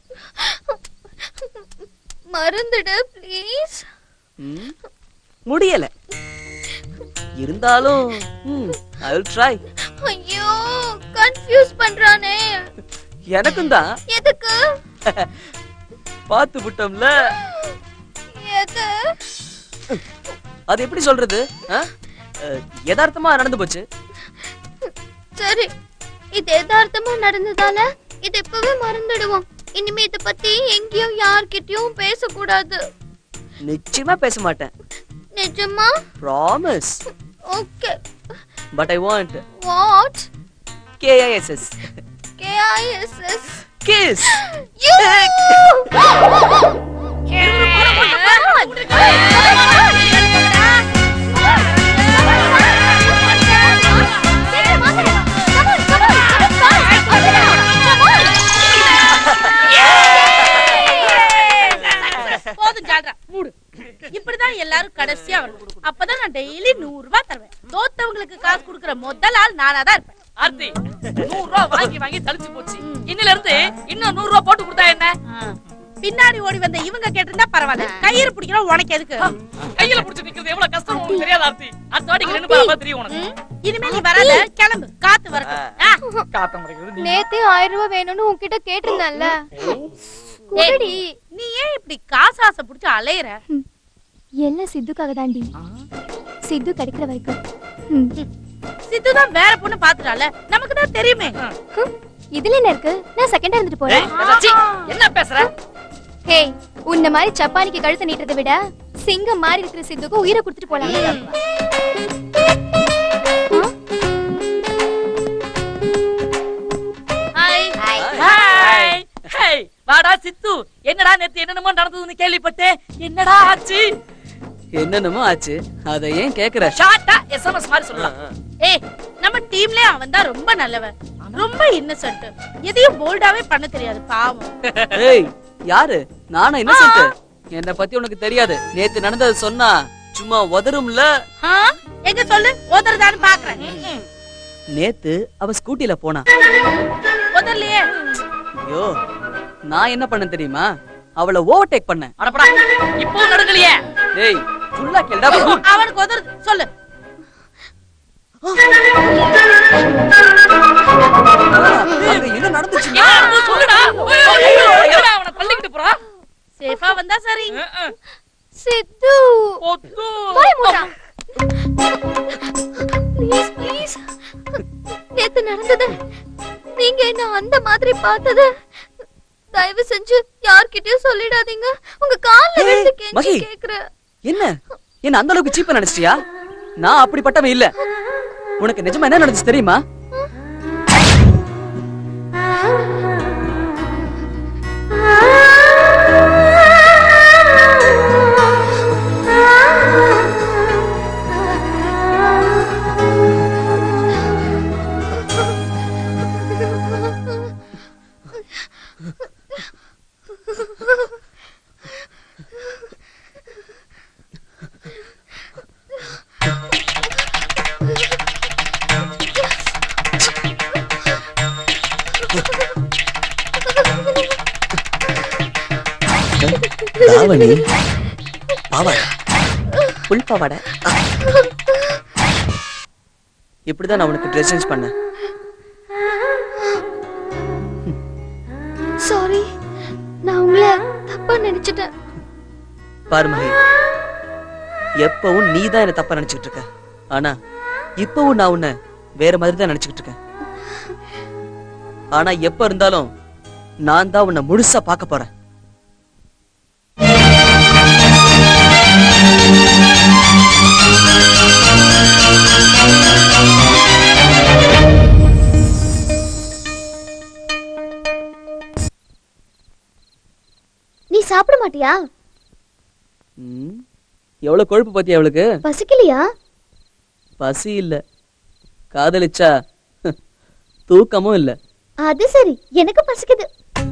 Speaker 14: மறந்துடு ப்ளீஸ்
Speaker 2: ம். முடியல இருந்தாலும் ஐ வில் ட்ரை
Speaker 14: ஐயோ கன்ஃபியூஸ் பண்றானே
Speaker 2: எனக்கும் தான்
Speaker 14: எதுக்கு
Speaker 2: பார்த்து விட்டோம்ல
Speaker 14: எது
Speaker 2: அது எப்படி சொல்றது ஆ? அஹ், யதார்த்தமா நடந்து போச்சு
Speaker 14: சரி இது எதார்த்தமா நடந்ததால இது இப்பவே மறந்துடுவோம் இனிமே இத பத்தி எங்கேயும் யார்கிட்டயும் பேசக்கூடாது
Speaker 2: நிச்சயமா பேச மாட்டேன்
Speaker 14: நிஜமா
Speaker 2: promise
Speaker 14: okay
Speaker 2: but I want
Speaker 14: what
Speaker 2: K I S S
Speaker 14: K I S S
Speaker 2: kiss
Speaker 14: you
Speaker 18: போதும் ஜால்ரா மூடு இப்படிதான் எல்லாரும் கடைசியா வரணும் அப்பதான் நான் டெய்லி நூறு ரூபாய் தருவேன் தோத்தவங்களுக்கு காசு கொடுக்கற முதல் ஆள் நானா தான் இருப்பேன்
Speaker 11: ஆர்த்தி நூறு ரூபா வாங்கி வாங்கி தளிச்சு போச்சு இன்னில இருந்து இன்னும் நூறு ரூபா போட்டு கொடுத்தா என்ன
Speaker 18: பின்னாடி ஓடி வந்த இவங்க கேட்டிருந்தா பரவாயில்ல கயிறு பிடிக்கிறோம் உனக்கு எதுக்கு
Speaker 11: கையில புடிச்சு நிக்கிறது எவ்வளவு கஷ்டம் உனக்கு தெரியாது ஆர்த்தி அடுத்த வாட்டிக்கு ரெண்டு பாலா தெரியும் உனக்கு
Speaker 18: இனிமே நீ வராத கிளம்பு காத்து வரட்டும்
Speaker 11: காத்த முறைக்கிறது
Speaker 14: நேத்தே ஆயிரம் ரூபாய் வேணும்னு உன்கிட்ட கேட்டிருந்தேன்ல
Speaker 18: ஏடி நீ ஏன் இப்படி காசு ஆசை புடிச்சு அலையற
Speaker 14: எல்லாம் சித்துக்காக தாண்டி சித்து கிடைக்கிற வரைக்கும்
Speaker 18: சித்து தான் வேற பொண்ணு பாத்துட்டால நமக்கு தான் தெரியுமே
Speaker 14: இதுல என்ன இருக்கு நான் செகண்டா இருந்துட்டு போறேன்
Speaker 11: என்ன பேசுற
Speaker 14: ஹே உன்ன மாதிரி சப்பானிக்கு கழுத்தை நீட்டுறதை விட சிங்கம் மாதிரி இருக்கிற சித்துக்கு உயிரை கொடுத்துட்டு போலாம்
Speaker 18: ஹாய்
Speaker 11: ஹாய் ஹேய் வாடா சித்து என்னடா நேத்து என்னென்னமோ நடந்ததுன்னு கேள்விப்பட்டேன் என்னடா ஆச்சு
Speaker 2: என்னென்னமோ ஆச்சு அதை ஏன் கேக்குற
Speaker 18: ஷார்ட்டா எஸ்எம்எஸ் மாதிரி சொல்லலாம் ஏய் நம்ம டீம்ல அவன் தான் ரொம்ப நல்லவன் ரொம்ப இன்னசென்ட் எதையும் போல்டாவே பண்ண தெரியாது பாவம்
Speaker 2: ஏய் யாரு நானா என்ன சொல்லிட்டு என்ன பத்தி உனக்கு தெரியாது நேத்து நடந்தது சொன்னா சும்மா உதரும்ல
Speaker 18: ஆ? எங்க சொல்லு ஓதறதான்னு பாக்குறேன்
Speaker 2: நேத்து அவ ஸ்கூட்டில போனா
Speaker 18: ஓதறலையே
Speaker 2: ஐயோ நான் என்ன பண்ண தெரியுமா அவளை ஓவர்டேக் பண்ணேன்
Speaker 11: அடப்படா இப்போ நடக்கலையே
Speaker 2: டேய் ஃபுல்லா கேளுடா
Speaker 18: அவனுக்கு உதறது சொல்லு
Speaker 2: அங்க என்ன நடந்துச்சுன்னா
Speaker 11: என்ன நடந்தது சொல்லுடா ஐயோ, என்னடா அவனை தள்ளிக்கிட்டு போறா
Speaker 18: சேஃபா வந்தா சரி
Speaker 14: சித்து
Speaker 11: பொத்து
Speaker 14: வாய் மூடா ப்ளீஸ் ப்ளீஸ் நேத்து நடந்தது நீங்க என்ன அந்த மாதிரி பார்த்தது தயவு செஞ்சு யார்கிட்டயும் சொல்லிடாதீங்க உங்க கால்ல விழுந்து கெஞ்சி
Speaker 2: மகி.
Speaker 14: கேக்குறேன்
Speaker 2: என்ன என்ன அந்த அளவுக்கு சீப்பா நினைச்சிட்டியா நான் அப்படிப்பட்டவன் இல்ல உனக்கு நிஜமா என்ன நடந்துச்சு தெரியுமா தாவணி பாவாடை புல் பாவாடை இப்படிதான் நான் உனக்கு ட்ரெஸ் சேஞ்ச் பண்ணேன்
Speaker 14: சாரி நான் உங்களை தப்பா நினைச்சிட்டேன்
Speaker 2: பாரு மகி எப்பவும் நீ தான் என்ன தப்பா நினைச்சுக்கிட்டு இருக்க ஆனா இப்பவும் நான் உன்னை வேற மாதிரி தான் நினைச்சுக்கிட்டு இருக்கேன் ஆனா எப்ப இருந்தாலும் நான் தான் உன்னை முழுசா பார்க்க போறேன்
Speaker 14: நீ சாப்பிட மாட்டியா
Speaker 2: ம், எவ்வளவு கொழுப்பு பத்தியா அவளுக்கு
Speaker 14: பசிக்கலையா
Speaker 2: பசி இல்ல காதலிச்சா தூக்கமும் இல்ல
Speaker 14: அது சரி எனக்கு பசிக்குது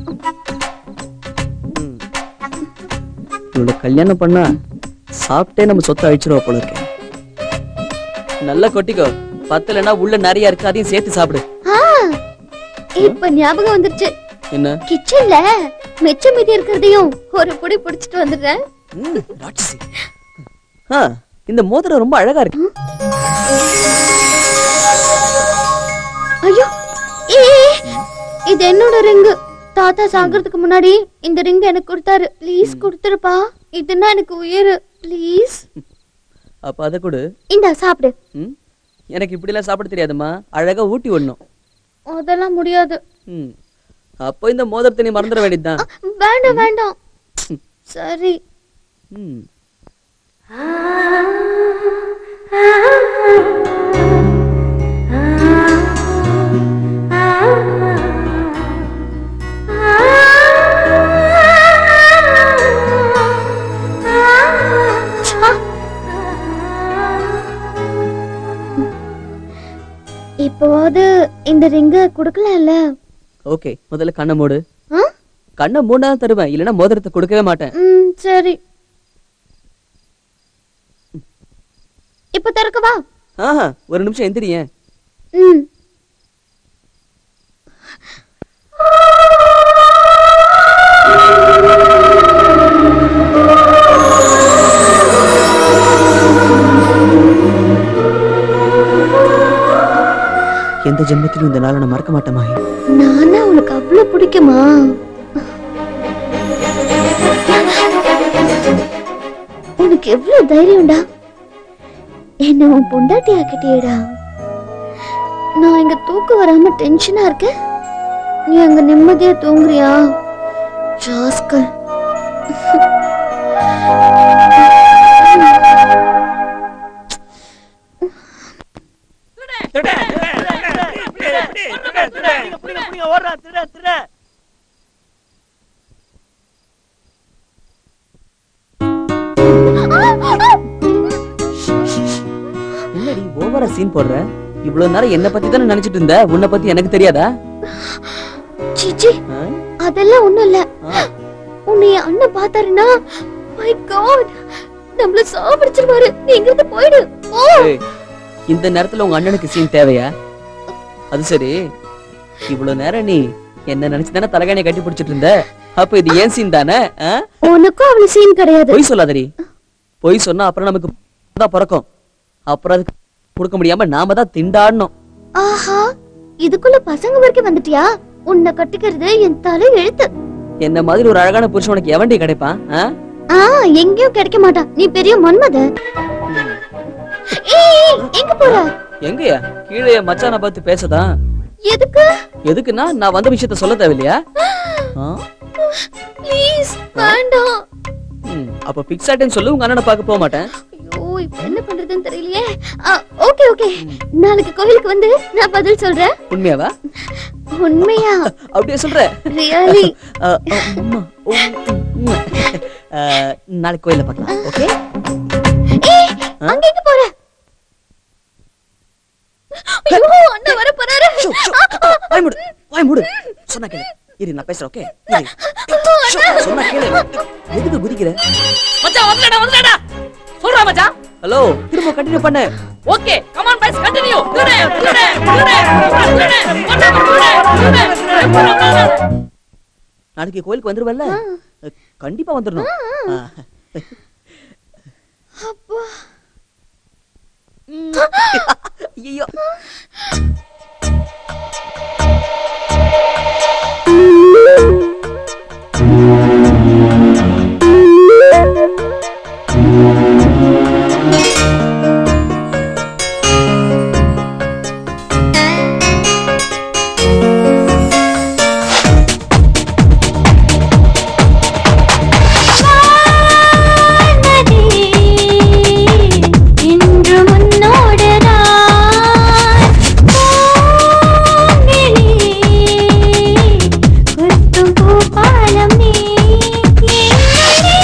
Speaker 2: இவளை கல்யாணம் பண்ணா சாப்பிட்டே நம்ம சொத்தை அழிச்சிருவா போல இருக்கு நல்லா கொட்டிக்கோ பத்தலைன்னா உள்ள நிறைய இருக்கு அதையும் சேர்த்து சாப்பிடு
Speaker 14: ஆ, இப்ப ஞாபகம் வந்துருச்சு
Speaker 2: என்ன
Speaker 14: கிச்சன்ல மிச்சம் மீதி இருக்கிறதையும் ஒரு புடி புடிச்சிட்டு வந்துடுறேன்
Speaker 2: ராட்சசி ஆ, இந்த மோதிரம் ரொம்ப அழகா இருக்கு
Speaker 14: ஐயோ ஏ இது என்னோட ரிங்கு தாத்தா சாகிறதுக்கு முன்னாடி இந்த ரிங் எனக்கு கொடுத்தாரு ப்ளீஸ் கொடுத்துருப்பா இதுன்னா எனக்கு உயிர் ப்ளீஸ்
Speaker 2: அப்ப அதை கொடு
Speaker 14: இந்தா சாப்பிடு
Speaker 2: ம்? எனக்கு இப்படி எல்லாம் சாப்பிட தெரியாதும்மா அழகா ஊட்டி விடணும்
Speaker 14: அதெல்லாம் முடியாது
Speaker 2: ம். அப்போ இந்த மோதிரத்தை நீ மறந்துட வேண்டியதுதான்
Speaker 14: வேண்டாம் வேண்டாம் சரி
Speaker 2: ம்.
Speaker 14: இப்போது இந்த ரிங்க கொடுக்கலாம்ல
Speaker 2: ஓகே முதல்ல கண்ணை மூடு
Speaker 14: ஆ?
Speaker 2: கண்ணை மூடா தருவேன் இல்லைன்னா மோதிரத்தை கொடுக்கவே மாட்டேன்
Speaker 14: ம் சரி இப்ப திறக்கவா
Speaker 2: ஆஹா ஒரு நிமிஷம் எந்திரியேன்
Speaker 14: ம்
Speaker 2: எந்த ஜென்மத்திலும் இந்த நாளை நான் மறக்க மாட்டேன் மாஹி
Speaker 14: நானா உனக்கு அவ்வளவு பிடிக்குமா உனக்கு எவ்வளவு தைரியம்டா என்ன உன் பொண்டாட்டி ஆக்கிட்டியேடா நான் இங்க தூக்கம் வராம டென்ஷனா இருக்கேன் நீ அங்க நிம்மதியா தூங்குறியா ஜாஸ்கர்
Speaker 2: என்னடி ஓவரா சீன் போடுற இவ்வளவு நேரம் என்ன பத்தி தானே நினைச்சிட்டு இருந்த உன்னை பத்தி எனக்கு தெரியாதா
Speaker 14: சீச்சி அதெல்லாம் ஒண்ணும் இல்ல உன்னை என் அண்ணன் பார்த்தாருன்னா மை காட் நம்மள சாவடிச்சிருவாரு நீ இங்க இருந்து போயிடு ஓ
Speaker 2: ஏய், இந்த நேரத்துல உங்க அண்ணனுக்கு சீன் தேவையா அது சரி இவ்வளவு நேரம் நீ என்ன நினைச்சு தானே தலகாணியை கட்டி பிடிச்சிட்டு இருந்த அப்ப இது ஏன் சீன் தானே ஆ?
Speaker 14: உனக்கும் அவ்வளவு சீன் கிடையாது
Speaker 2: பொய் சொல்லாதடி பொய் சொன்னா அப்புறம் நமக்கு தான் பிறக்கும் அப்புறம் அதுக்கு கொடுக்க முடியாம நாம தான் திண்டாடணும்
Speaker 14: ஆஹா இதுக்குள்ள பசங்க வரைக்கும் வந்துட்டியா உன்னை கட்டிக்கிறது என் தலை எழுத்து
Speaker 2: என்ன மாதிரி ஒரு அழகான புருஷன் உனக்கு எவன்டி கிடைப்பான் ஆ?
Speaker 14: ஆ எங்கேயும் கிடைக்க மாட்டான் நீ பெரிய மன்மத ஏய் ஏய், எங்க போற
Speaker 2: எங்கயா கீழே என் மச்சானை பார்த்து பேசதான்
Speaker 14: எதுக்கு
Speaker 2: எதுக்குன்னா நான் வந்த விஷயத்த சொல்ல தேவையில்லையா ஆ?
Speaker 14: ப்ளீஸ் வேண்டாம்
Speaker 2: ம், அப்ப பிக்ஸ் ஆயிட்டேன்னு சொல்லு உங்க அண்ணனை பார்க்க போக மாட்டேன்
Speaker 14: ஐயோ இப்ப என்ன பண்றதுன்னு தெரியலையே ஓகே ஓகே நாளைக்கு கோவிலுக்கு வந்து நான் பதில் சொல்றேன்
Speaker 2: உண்மையாவா
Speaker 14: உண்மையா
Speaker 2: அப்படியே சொல்ற
Speaker 14: ரியலி
Speaker 2: ஆ, ஆ, உம்மா, உம், உம். ஆ, நாளைக்கு கோயில பார்க்கலாம் ஓகே
Speaker 14: ஏய் அங்க எங்க போற ஐயோ அண்ணா வர போறாரு
Speaker 2: வாய் மூடு வாய் மூடு சொன்னா கேளு இரு நான் பேசுறேன் ஓகே இரு ஷோ, சொன்னா கேளு எதுக்கு குதிக்கிற
Speaker 11: மச்சான் வந்துடா வந்துடா சொல்றா மச்சான்
Speaker 2: ஹலோ திரும்ப கண்டினியூ பண்ணு
Speaker 11: okay come on boys continue today today today today today today
Speaker 2: நாளைக்கு கோயிலுக்கு வந்துருவல்ல கண்டிப்பா வந்துடணும் ஆ.
Speaker 14: அப்பா
Speaker 2: ஐயோ
Speaker 12: இன்று முன்னோடுதான் குத்தும் பூபாலம் நீ என்னை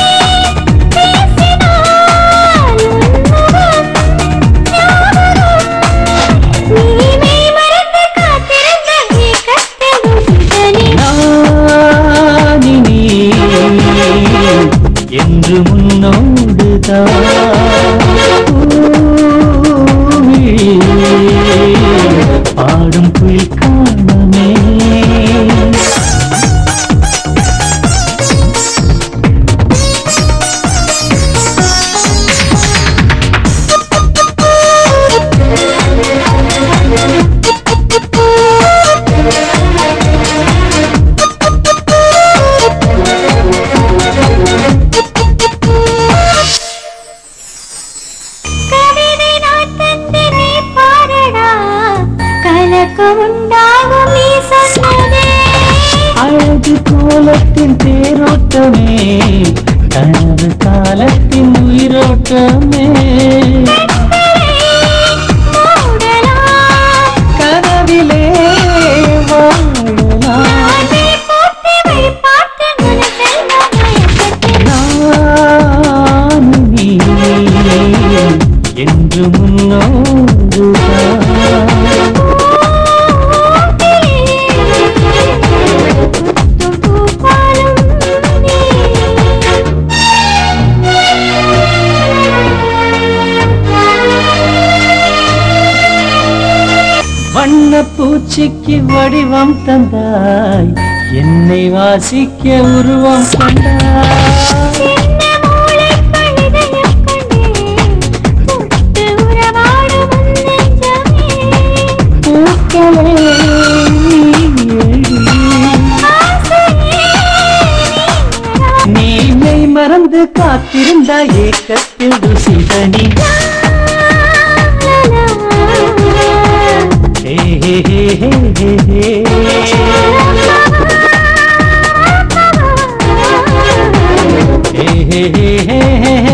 Speaker 12: பேசினால் உன்முகம் ஞாபகம் நீ மெய் மறந்து காத்திருந்த ஏக்கத்தில் உதிதனே
Speaker 21: நானினி என்று முன்னோடுதான் பாடும் குயில் காணமே
Speaker 12: கவிதை நான் தந்து நீ பாடடா கலக்கம் உண்டாகும் நீ சொன்னதே
Speaker 21: அழகு கோலத்தின் தேரோட்டமே கனவு காலத்தின் உயிரோட்டமே கனவிலே வாழலாம்
Speaker 12: அதை போற்றி வை பார்த்து மனசெல்லாம் மயக்கத்தில்
Speaker 21: நானும் நீ என்று முன்னோடுதான் வண்ண பூச்சிக்கு வடிவம் தந்தாய் என்னை வாசிக்க உருவம் கண்டாய் பூக்களே நீ மெய் மறந்து காத்திருந்த ஏக்கத்தில் ருசிதனி ஹே ஹே ஹே ஹே ஹே ஹே. ஹே ஹே ஹே ஹே ஹே ஹே.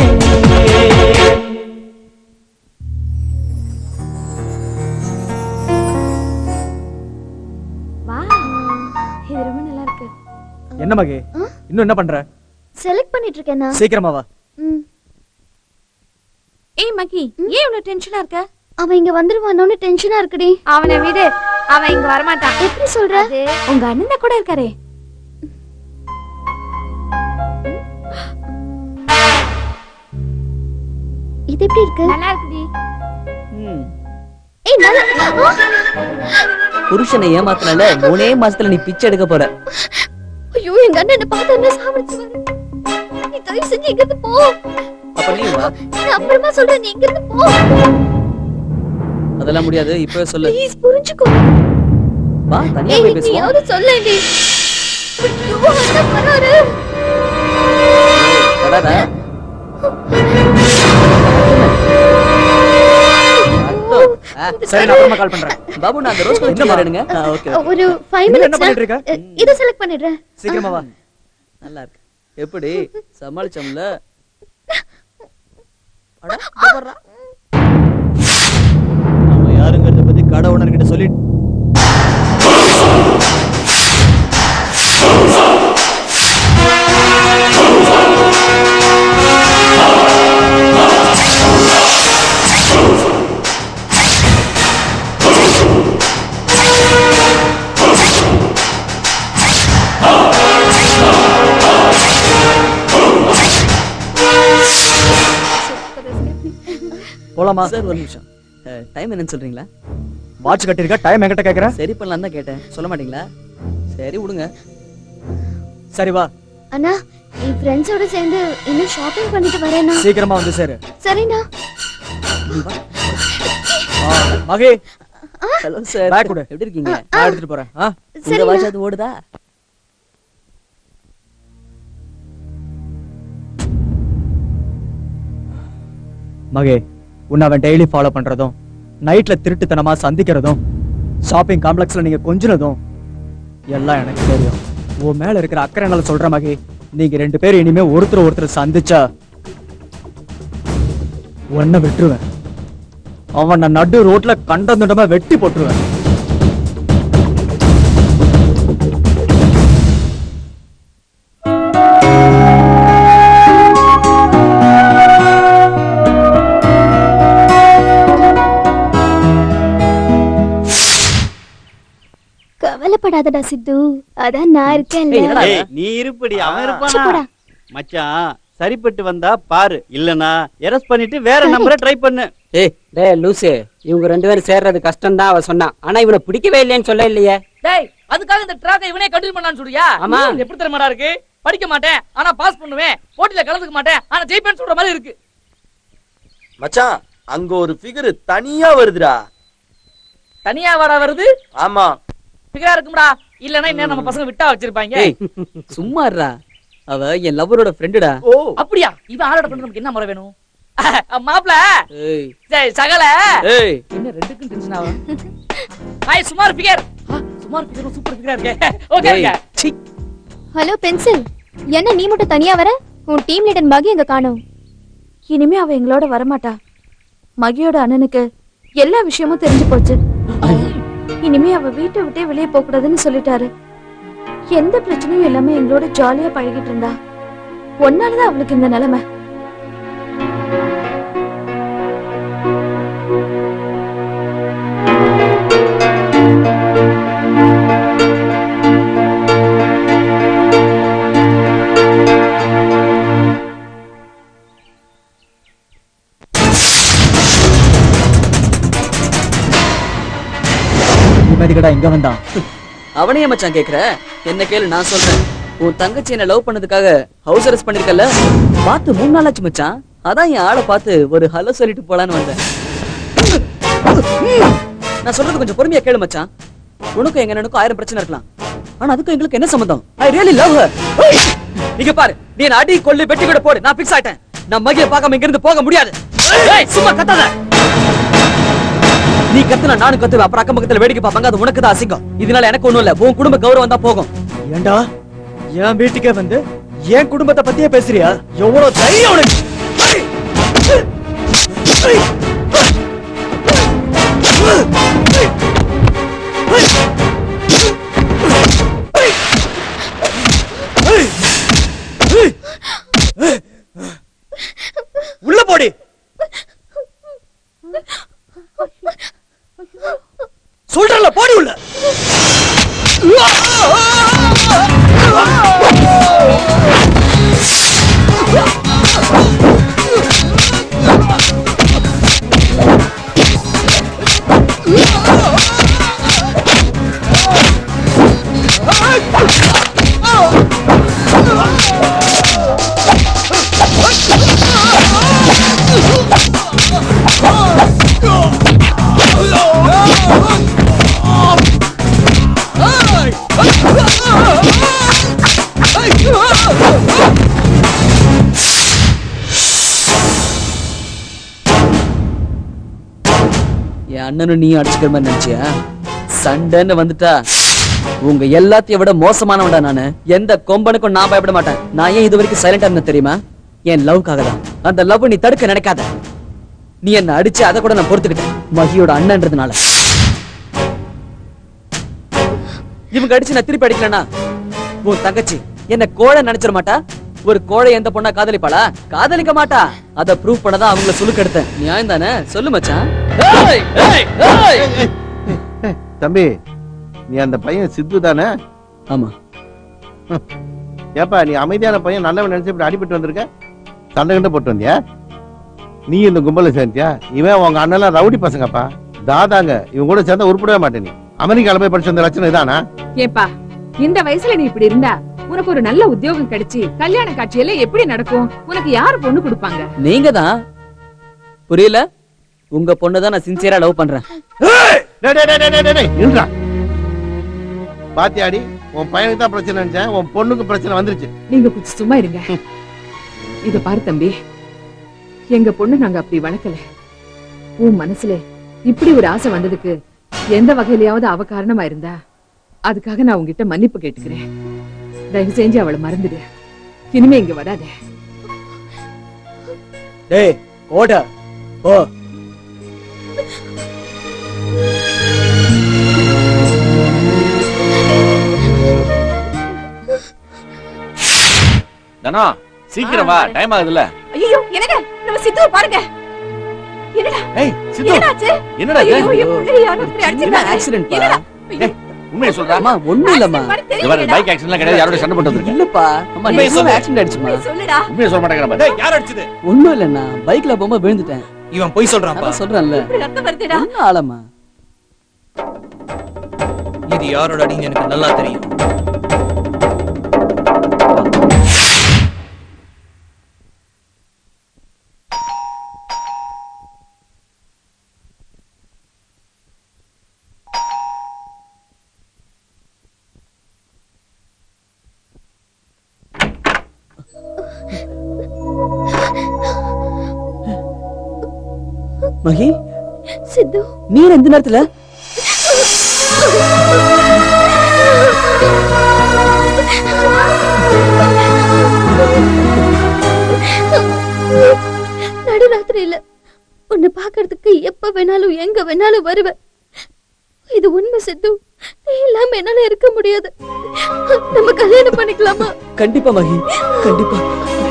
Speaker 14: வா இது ரொம்ப நல்லா இருக்கு
Speaker 7: என்ன மகே இன்னும் என்ன பண்ற
Speaker 14: செலக்ட் பண்ணிட்டு இருக்கேனா
Speaker 7: சீக்கிரமா வா
Speaker 14: ம்
Speaker 3: ஏய் மகி ஏன் இவ்வளவு டென்ஷனா இருக்க
Speaker 14: அவன் இங்க வந்துருவானோன்னு டென்ஷனா இருக்குடி
Speaker 3: அவனை விடு அவன் இங்க வரமாட்டான்
Speaker 14: எப்படி சொல்ற
Speaker 3: உங்க அண்ணன் கூட இருக்காரே
Speaker 14: இது எப்படி இருக்கு
Speaker 3: நல்லா இருக்குடி
Speaker 2: ம்.
Speaker 14: ஏய் நல்லா
Speaker 2: புருஷனை ஏமாத்தினால மூணே மாசத்துல நீ பிச்சை எடுக்க போற
Speaker 14: ஐயோ எங்க அண்ணன் என்ன பார்த்தா என்ன சாவடிச்சுவாரு நீ தயவு செஞ்சு இங்க இருந்து போ
Speaker 2: அப்ப நீ வா
Speaker 14: நான் அப்புறமா சொல்றேன் நீ இங்க இருந்து போ
Speaker 2: அதெல்லாம் முடியாது இப்பவே சொல்லு
Speaker 14: ப்ளீஸ் புரிஞ்சுக்கோ
Speaker 2: வா தனியா
Speaker 14: ஏய்
Speaker 2: போய் பேசுவோம்
Speaker 14: நீயாவது சொல்லேன்டி ஐயோ அண்ணன் வராரு
Speaker 2: வராதா
Speaker 7: சரி நான் அப்புறமா கால் பண்றேன்
Speaker 2: பாபு நான் அந்த ரோஸ் கலர்
Speaker 7: என்னம்மா?
Speaker 2: எடுங்க ஓகே
Speaker 14: ஒரு ஃபைவ்
Speaker 7: நீ என்ன
Speaker 14: மினிட்ஸ்
Speaker 7: பண்ணிட்டு இருக்க?
Speaker 14: இதை செலக்ட் பண்ணிடுறேன்
Speaker 7: சீக்கிரமா வா
Speaker 2: நல்லா இருக்கு எப்படி சமாளிச்சோம்ல அட, இதோ வர்றா.
Speaker 7: அவன் யாருங்கிறத பத்தி கடை ஓனர் கிட்ட சொல்லி போலாமா
Speaker 2: சார் ஒரு நிமிஷம் டைம் என்னன்னு சொல்றீங்களா
Speaker 7: வாட்ச் கட்டிருக்க டைம் என்கிட்ட கேக்குற
Speaker 2: சரி பண்ணலாம் தான் கேட்டேன் சொல்ல மாட்டீங்களா சரி விடுங்க
Speaker 7: சரி வா
Speaker 14: அண்ணா என் ஃப்ரெண்ட்ஸோட சேர்ந்து இன்னும் ஷாப்பிங் பண்ணிட்டு வரேனா
Speaker 7: சீக்கிரமா வந்து சேரு
Speaker 14: சரிண்ணா
Speaker 7: ஆ, மகே
Speaker 2: ஹலோ சார்
Speaker 7: பேக் கொடு
Speaker 2: எப்படி இருக்கீங்க
Speaker 7: நான் எடுத்துட்டு போறேன் ஆ
Speaker 2: உங்க
Speaker 14: சரிண்ணா.
Speaker 2: வாட்ச் அது ஓடுதா
Speaker 7: மகே உன்னை அவன் டெய்லி ஃபாலோ பண்றதும் நைட்ல திருட்டுத்தனமா சந்திக்கிறதும் ஷாப்பிங் காம்ப்ளெக்ஸ்ல நீங்க கொஞ்சினதும் எல்லாம் எனக்கு தெரியும் உன் மேல இருக்கிற அக்கறைனால சொல்ற மகே நீங்க ரெண்டு பேரும் இனிமே ஒருத்தர் ஒருத்தர் சந்திச்சா உன்னை விட்டுருவேன் அவன் நான் நடு ரோட்ல கண்டந்துண்டமா வெட்டி போட்டுருவேன்
Speaker 14: கவலைப்படாதடா சித்து அதான் நான் இருக்கேன்ல
Speaker 17: ஏய், நீ இருப்படி அவன்
Speaker 14: சி, போடா.
Speaker 17: இருப்பானா மச்சான் சரிப்பட்டு வந்தா பாரு இல்லனா எரஸ் பண்ணிட்டு வேற நம்பரை ட்ரை பண்ணு
Speaker 16: ஏய் டேய் லூசு இவங்க ரெண்டு பேரும் சேர்றது கஷ்டம் தான் அவ சொன்னான் ஆனா இவனை பிடிக்கவே இல்லையேன்னு சொல்ல இல்லையே
Speaker 11: டேய் அதுக்காக இந்த ட்ராக்கை இவனே கண்டினியூ பண்ணான்னு சொல்றியா
Speaker 16: ஆமா.
Speaker 11: இது எப்படி தெரியுமாடா இருக்கு படிக்க மாட்டேன் ஆனா பாஸ் பண்ணுவேன் போட்டியில கலந்துக்க மாட்டேன் ஆனா ஜெயிப்பேன்னு சொல்ற மாதிரி இருக்கு
Speaker 4: மச்சான் அங்க ஒரு ஃபிகர் தனியா வருதுடா
Speaker 11: தனியா வாடா வருது
Speaker 4: ஆமா
Speaker 11: பிகரா இருக்கும்டா இல்லனா இன்னும் நம்ம பசங்க விட்டா வச்சிருப்பாங்க
Speaker 2: ஏய் சும்மா இருடா அவ என் லவ்வரோட ஃப்ரெண்டுடா
Speaker 11: அப்படியா இவன் ஆளோட பண்ண நமக்கு என்ன முறை வேணும் மாப்ள
Speaker 2: ஏய்
Speaker 11: சரி சகல
Speaker 2: ஏய்
Speaker 11: என்ன ரெண்டுக்கும் டென்ஷன் ஆகும் ஹாய் சுமார் பிகர் சுமார் பிகர் சூப்பர் பிகரா இருக்கே ஓகே
Speaker 14: ஏய்,
Speaker 11: ஓகே
Speaker 14: ஹலோ பென்சில் என்ன நீ மட்டும் தனியா வர உன் டீம் லீடர் மகி எங்க காணோம்
Speaker 3: இனிமே அவ எங்களோட வரமாட்டா மகியோட அண்ணனுக்கு எல்லா விஷயமும் தெரிஞ்சு போச்சு இனிமே அவ வீட்டை விட்டே வெளியே போக கூடாதுன்னு சொல்லிட்டாரு எந்த பிரச்சனையும் இல்லாம எங்களோட ஜாலியா பழகிட்டு இருந்தா ஒன்னாலதான் அவளுக்கு இந்த நிலைமை
Speaker 7: நிம்மதிகடா இங்க வந்தான்
Speaker 2: அவனையே மச்சான் கேக்குற என்ன கேளு நான் சொல்றேன் உன் தங்கச்சி என்ன லவ் பண்ணதுக்காக ஹவுஸ் அரெஸ்ட் பண்ணிருக்கல பார்த்து மூணு நாள் ஆச்சு மச்சான் அதான் என் ஆளை பார்த்து ஒரு ஹலோ சொல்லிட்டு போலான்னு வந்தேன் நான் சொல்றது கொஞ்சம் பொறுமையா கேளு மச்சான் உனக்கும் எங்க அண்ணனுக்கும் ஆயிரம் பிரச்சனை இருக்கலாம் ஆனா அதுக்கும் எங்களுக்கு என்ன சம்பந்தம் ஐ ரியலி லவ் ஹர் இங்க பாரு நீ என்ன அடி கொள்ளு வெட்டி கூட போடு நான் பிக்ஸ் ஆயிட்டேன் நான் மகிய பார்க்காம இங்க இருந்து போக முடியாது ஏய், சும்மா கத்தாத நீ கத்துனா நானும் கத்துவேன் அப்புறம் அக்கம் பக்கத்துல வேடிக்கை பார்ப்பாங்க அது உனக்கு தான் அசிங்கம் இதனால எனக்கு ஒண்ணும் இல்ல உன் குடும்ப கௌரவம் தான் போகும்
Speaker 7: ஏண்டா என் வீட்டுக்கே வந்து என் குடும்பத்தை பத்தியே பேசுறியா எவ்வளவு தைரியம் உனக்கு உள்ள போடி சொல்றல போடி உள்ள
Speaker 2: என் அண்ணனும் நீ அடிச்சுக்கிற மாதிரி நினைச்சியா சண்டைன்னு வந்துட்டா உங்க எல்லாத்தையும் விட மோசமானவன்டா நானு எந்த கொம்பனுக்கும் நான் பயப்பட மாட்டேன் நான் ஏன் இது வரைக்கும் சைலண்டா இருந்தேன் தெரியுமா என் லவ்க்காக தான் அந்த லவ் நீ தடுக்க நினைக்காத நீ என்ன அடிச்சு அதை கூட நான் பொறுத்துக்கிட்டேன் மகியோட அண்ணன்றதுனால இவங்க அடிச்சு நான் திருப்பி அடிக்கலனா உன் தங்கச்சி என்ன கோழை நினைச்சிட மாட்டா ஒரு கோழை எந்த பொண்ணா காதலிப்பாளா காதலிக்க மாட்டா அத ப்ரூவ் பண்ணதான் அவங்கள சுலுக்கு எடுத்தேன் நியாயம் தானே சொல்லு மச்சான் ஏய், ஏய், ஏய்.
Speaker 9: தம்பி நீ அந்த பையன் சித்து தானே
Speaker 2: ஆமா
Speaker 9: ஏப்பா நீ அமைதியான பையன் நல்லவன் நினைச்சு இப்படி அடிபட்டு வந்திருக்க சண்டை கிட்ட போட்டு வந்தியா நீ இந்த கும்பல சேர்ந்தியா இவன் உங்க அண்ணெல்லாம் ரவுடி பசங்கப்பா தாதாங்க இவன் கூட சேர்ந்தா உருப்படவே மாட்டேன் நீ அமெரிக்கால போய் படிச்ச அந்த லட்சணம் இதானா
Speaker 10: ஏப்பா இந்த வயசுல நீ இப்படி இருந்தா உனக்கு ஒரு நல்ல உத்தியோகம் கிடைச்சு கல்யாண காட்சியெல்லாம் எப்படி நடக்கும் உனக்கு யாரு பொண்ணு கொடுப்பாங்க
Speaker 2: நீங்க தான் புரியல உங்க பொண்ணு தான் நான் சின்சியரா லவ் பண்றேன்
Speaker 9: டேய், டேய், டேய், டேய், டேய், டேய், நில்றா. பாத்தியாடி உன் பையனுக்கு தான் பிரச்சனை நினைச்சேன் உன் பொண்ணுக்கு பிரச்சனை வந்துருச்சு
Speaker 10: நீங்க கொஞ்சம் சும்மா இருங்க இத பாரு தம்பி எங்க பொண்ணு நாங்க அப்படி வளர்க்கல உன் மனசுல இப்படி ஒரு ஆசை வந்ததுக்கு எந்த வகையிலயாவது அவ காரணமா இருந்தா அதுக்காக நான் உங்ககிட்ட மன்னிப்பு கேட்டுக்கிறேன் தயவு செஞ்சு அவளை மறந்துடு இனிமே இங்க வராத
Speaker 7: டேய் ஓட ஓ
Speaker 5: தனா சீக்கிரம் வா டைம் ஆகுதுல்ல
Speaker 10: ஐயோ என்னங்க நம்ம சித்துவ பாருங்க என்னடா
Speaker 5: ஏய் சித்து
Speaker 10: என்னடாச்சு
Speaker 5: என்னடா இது?
Speaker 10: ஐயோ, என் பிள்ளைய யாரோ இப்படி அடிச்சிருக்காங்க.
Speaker 2: ஆக்சிடென்ட் பா
Speaker 10: என்னடா?
Speaker 5: ஏய், உண்மையை சொல்றா
Speaker 2: அம்மா ஒண்ணும் இல்லம்மா
Speaker 5: இங்க பாரு பைக் ஆக்சிடென்ட்லாம் கிடையாது யாரோட சண்டை போட்டு வந்திருக்கேன்
Speaker 2: இல்லப்பா அம்மா
Speaker 5: உண்மையை
Speaker 2: நிஜமா
Speaker 5: சொல்லு.
Speaker 2: ஆக்சிடென்ட் ஆயிடுச்சுமா
Speaker 10: சொல்லுடா
Speaker 5: உண்மையை சொல்ல மாட்டேங்கிறேன் பாரு.
Speaker 8: யார் அடிச்சது
Speaker 2: ஒண்ணும் இல்லண்ணா பைக்ல போகும்போது விழுந்துட்டேன்
Speaker 8: இவன் பொய் சொல்றான்ப்பா
Speaker 2: அதான் சொல்றேன்ல
Speaker 10: இப்படி ரத்தம் வருதுடா
Speaker 2: ஒண்ணும் ஆளம்மா
Speaker 8: இது யாரோட அடின்னு எனக்கு நல்லா தெரியும்
Speaker 2: மகி
Speaker 14: சித்து
Speaker 2: நீ எந்த நேரத்துல
Speaker 14: நடுராத்திரியில உன்னை பாக்குறதுக்கு எப்ப வேணாலும் எங்க வேணாலும் வருவேன் இது உண்மை சித்து நீ இல்லாம என்னால இருக்க முடியாது நம்ம கல்யாணம் பண்ணிக்கலாமா
Speaker 2: கண்டிப்பா மகி கண்டிப்பா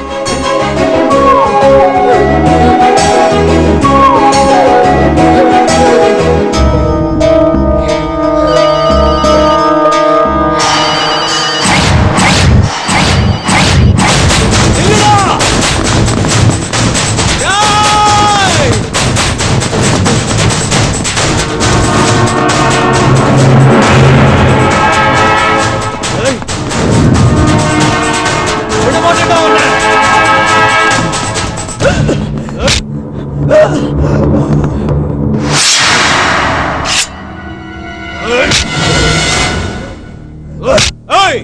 Speaker 8: ஏய்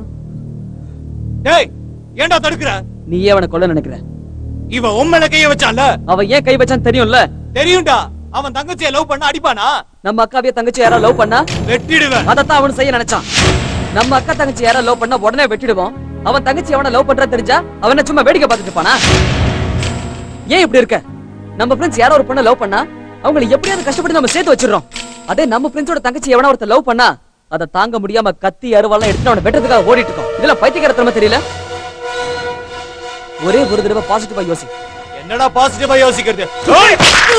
Speaker 8: டேய் ஏன்டா தடுக்குற
Speaker 2: நீயே அவனை கொல்ல நினைக்கிற
Speaker 8: இவன் உண்மையில கைய வச்சான்ல
Speaker 2: அவன் ஏன் கை வச்சான்னு தெரியும்ல
Speaker 8: தெரியும்டா அவன் தங்கச்சியை லவ் பண்ண அடிப்பானா
Speaker 2: நம்ம அக்காவைய தங்கச்சி யாரா லவ் பண்ணா
Speaker 8: வெட்டிடுவேன்
Speaker 2: அதத்தான் அவன் செய்ய நினைச்சான் நம்ம அக்கா தங்கச்சி யாரா லவ் பண்ணா உடனே வெட்டிடுவோம் அவன் தங்கச்சி அவனை லவ் பண்றா தெரிஞ்சா அவன சும்மா வேடிக்கை பார்த்துட்டு இருப்பானா ஏன் இப்படி இருக்க நம்ம ஃப்ரெண்ட்ஸ் யாரோ ஒரு பொண்ணை லவ் பண்ணா அவங்களை எப்படியாவது கஷ்டப்பட்டு நம்ம சேர்த்து வச்சிடறோம் அதே நம்ம ஃப்ரெண்ட்ஸோட தங்கச்சி எவனா ஒருத்தர் லவ் பண்ணா அதை தாங்க முடியாம கத்தி அருவாலாம் எடுத்து அவனை வெட்டுறதுக்காக ஓடிட்டு இருக்கோம் இதெல்லாம் பைத்தியக்காரத்தனமா தெரியல ஒரே ஒரு தடவை பாசிட்டிவா யோசி
Speaker 8: என்னடா பாசிட்டிவா யோசிக்கிறது ஏய்!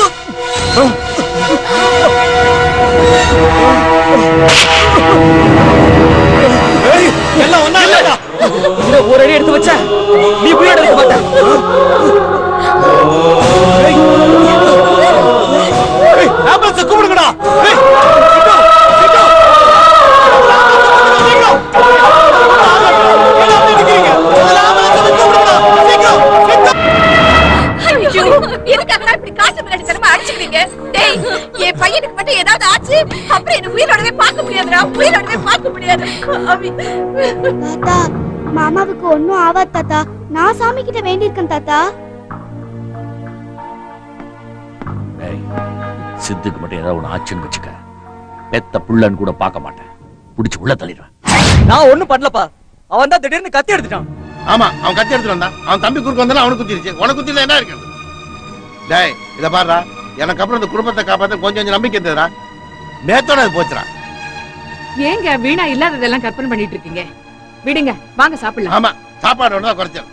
Speaker 8: ஏய், எல்லாம் ஒண்ணா இல்லடா
Speaker 2: இத ஒரு அடி எடுத்து வச்சா நீ புயல் எடுக்க மாட்ட
Speaker 8: ஏய், ஆம்புலன்ஸை கூப்பிடுங்கடா ஏய், சிட்டு, சிட்டு. எல்லாம் நிக்கிறீங்க. முதல்ல ஆம்புலன்ஸை கூப்பிடுங்கடா. சீக்கிரம், சீக்கிரம்.
Speaker 10: ஐயோ எதுக்காக இப்படி காசு முன்னாடி தரமா அடிச்சுக்கிறீங்க டேய் என் பையனுக்கு மட்டும் ஏதாவது ஆச்சு அப்புறம் என்ன உயிரோடவே பார்க்க முடியாதுடா உயிரோடவே பார்க்க முடியாது அவி
Speaker 14: தாத்தா மாமாவுக்கு ஒன்னும் ஆகாது தாத்தா நான் சாமி கிட்ட வேண்டியிருக்கேன் தாத்தா
Speaker 5: ஏய், சித்துக்கு மட்டும் ஏதாவது ஒண்ணு ஆச்சுன்னு வச்சுக்க பெத்த புள்ளன்னு கூட பார்க்க மாட்டேன் புடிச்சு உள்ள தள்ளிடுவேன்
Speaker 2: நான் ஒண்ணும் பண்ணலப்பா அவன் தான் திடீர்னு கத்தி எடுத்துட்டான்
Speaker 9: ஆமா அவன் கத்தி எடுத்துட்டு வந்தான் அவன் தம்பி குறுக்க வந்தாலும் அவனுக்கு குத்திருச்சு உனக்கு குத்தில என்ன இருக்குது டேய் இத பாருடா எனக்கு அப்புறம் இந்த குடும்பத்தை காப்பாத்த கொஞ்சம் கொஞ்சம் நம்பிக்கை இருந்ததுடா நேத்தோட அது போச்சுடா
Speaker 10: ஏங்க வீணா இல்லாததெல்லாம் கற்பனை பண்ணிட்டு இருக்கீங்க விடுங்க வாங்க சாப்பிடலாம்
Speaker 9: ஆமா சாப்பாடு தான் குறைச்சல்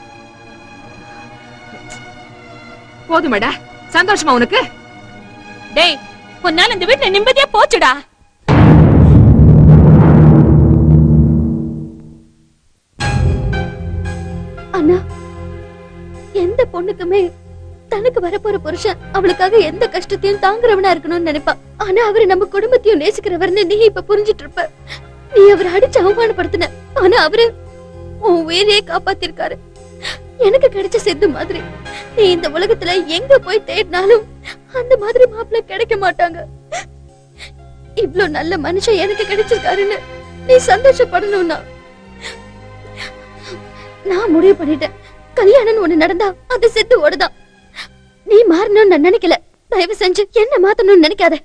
Speaker 10: போதுமாடா சந்தோஷமா உனக்கு
Speaker 3: டேய் உன்னால இந்த வீட்ல நிம்மதியா போச்சுடா
Speaker 14: அண்ணா எந்த பொண்ணுக்குமே தனக்கு வரப்போற புருஷன் அவளுக்காக எந்த கஷ்டத்தையும் தாங்குறவனா இருக்கணும்னு நினைப்பா ஆனா அவரு நம்ம குடும்பத்தையும் நேசிக்கிறவர்னு நீ இப்ப புரிஞ்சிட்டு இருப்ப நீ அவரை அடிச்சு அவமானப்படுத்தின ஆனா அவரு
Speaker 3: உன் உயிரையே காப்பாத்திருக்காரு எனக்கு கிடைச்ச சித்து மாதிரி நீ இந்த உலகத்துல எங்க போய் தேடினாலும் அந்த மாதிரி மாப்பிள்ளை கிடைக்க மாட்டாங்க இவ்ளோ நல்ல மனுஷன் எனக்கு கிடைச்சிருக்காருன்னு நீ சந்தோஷப்படணும்னா நான் முடிவு பண்ணிட்டேன் கல்யாணம் ஒண்ணு நடந்தா அது செத்து ஓடுதான் நீ மாறணும்னு நான் நினைக்கல தயவு செஞ்சு என்ன மாத்தணும்னு நினைக்காத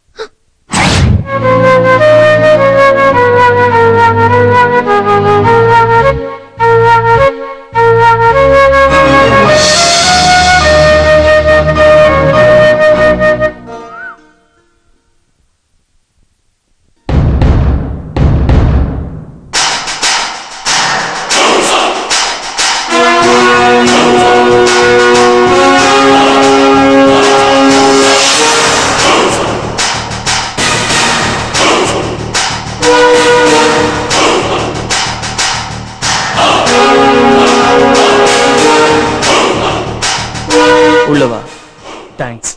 Speaker 7: உள்ள வா தேங்க்ஸ்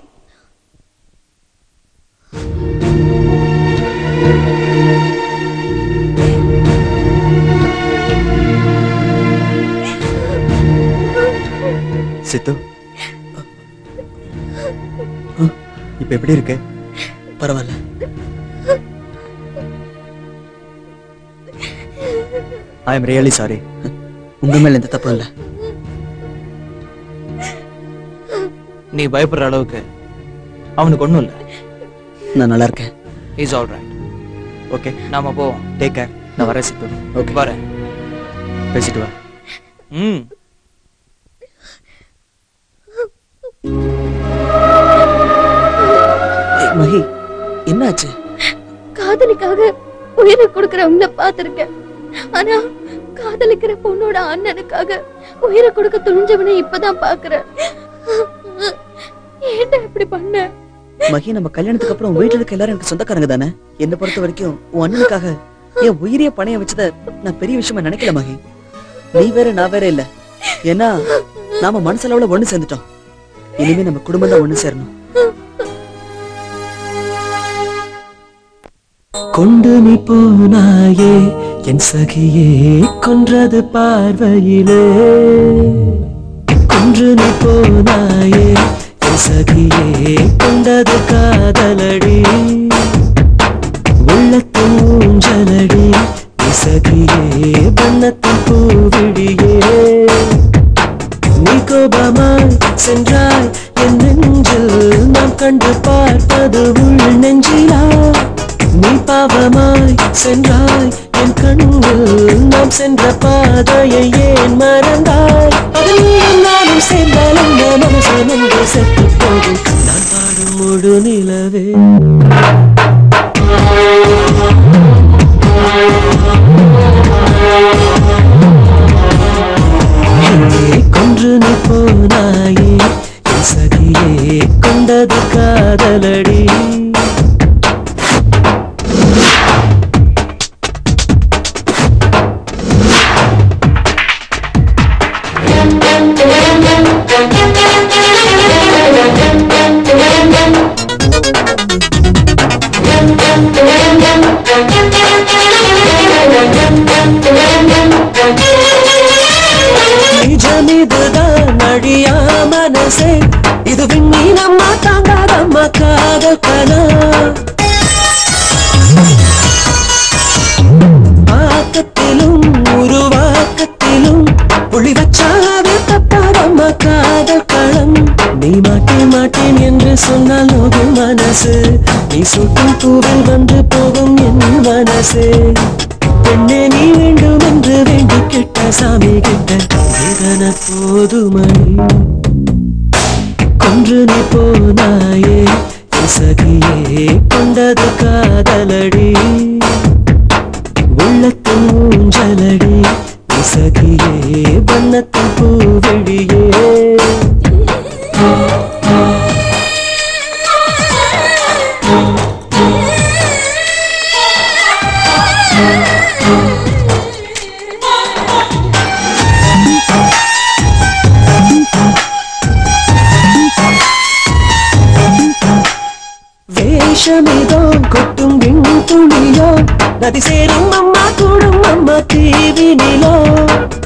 Speaker 13: சித்து இப்ப எப்படி இருக்கு
Speaker 7: பரவாயில்ல
Speaker 13: ஐ எம் ரியலி சாரி
Speaker 7: உங்க மேல எந்த தப்பும் இல்ல
Speaker 8: நீ பயப்படுற அளவுக்கு அவனுக்கு ஒண்ணும் இல்ல
Speaker 7: நான் நல்லா இருக்கேன்
Speaker 8: இஸ் ஆல் ரைட்
Speaker 13: ஓகே
Speaker 8: நாம போவோம்
Speaker 13: டேக் கேர் நான் வரேன் சித்து
Speaker 7: ஓகே
Speaker 8: வரேன்
Speaker 13: பேசிட்டு வா
Speaker 8: ம்
Speaker 7: ஏய், மகி என்னாச்சு
Speaker 3: காதலிக்காக உயிரை கொடுக்கறவங்கள பாத்திருக்கேன் ஆனா காதலிக்கிற பொண்ணோட அண்ணனுக்காக உயிரை கொடுக்க துணிஞ்சவனை இப்பதான் பாக்குறேன் ஏன்டா இப்படி பண்ண
Speaker 7: மகி நம்ம கல்யாணத்துக்கு அப்புறம் வீட்டுல இருக்க எல்லாரும் எனக்கு சொந்தக்காரங்க தானே என்ன பொறுத்த வரைக்கும் உன் அண்ணனுக்காக என் உயிரிய பணைய வச்சத நான் பெரிய விஷயமா நினைக்கல மகி நீ வேற நான் வேற இல்ல ஏன்னா நாம மனசளவுல ஒண்ணு சேர்ந்துட்டோம் இனிமே நம்ம குடும்பம் தான் ஒண்ணு சேரணும்
Speaker 12: கொண்டு நீ போனாயே என் சகியே கொன்றது பார்வையிலே கொன்று நீ போனாயே என் சகியே கொண்டது காதலடி உள்ளத்தின் ஊஞ்சலடி இசகியே வண்ணத்தின் பூவிடியே நீ கோபமாய் சென்றாய் என் நெஞ்சில் நாம் கண்டு பார்ப்பது உள் நெஞ்சிலா நீ பாவமாய் சென்றாய் என் கண்ணில் நாம் சென்ற பாதையை ஏன் மறந்தாய் அது நீயும் நானும் சேர்ந்தால் அந்த மனசன் என்று செத்து போகும் நான் பாடும் முழு நிலவே கொன்று நீ போனாயே என் சகியே கொண்டது காதலடி நிஜமிதுதான் அழியா மனசே இது விண்ணி நம்ம தாங்காதம்மா காதல் கனா ஆக்கத்திலும் உருவாக்கத்திலும் புள்ளி வச்சாவே தப்பாதம்மா காதல் களம் நீ மாட்டேன் மாட்டேன் என்று சொன்னால் நோகும் மனசு நீ சுட்டும் பூவில் வந்து போகும் என் மனசு பெண்ணே நீ வேண்டும் என்று வேண்டி கிட்ட சாமி கிட்ட வேதன போதுமணி கொன்று நீ போனாயே என் சகியே கொண்டது காதலடி உள்ளத்தின் ஊஞ்சலடி இசகியே வண்ணத்தின் பூவெடியே வேஷமிதோ கொட்டும் விண் துளியோ நதி சேரும் அம்மா கூடும் அம்மா தீவினிலோ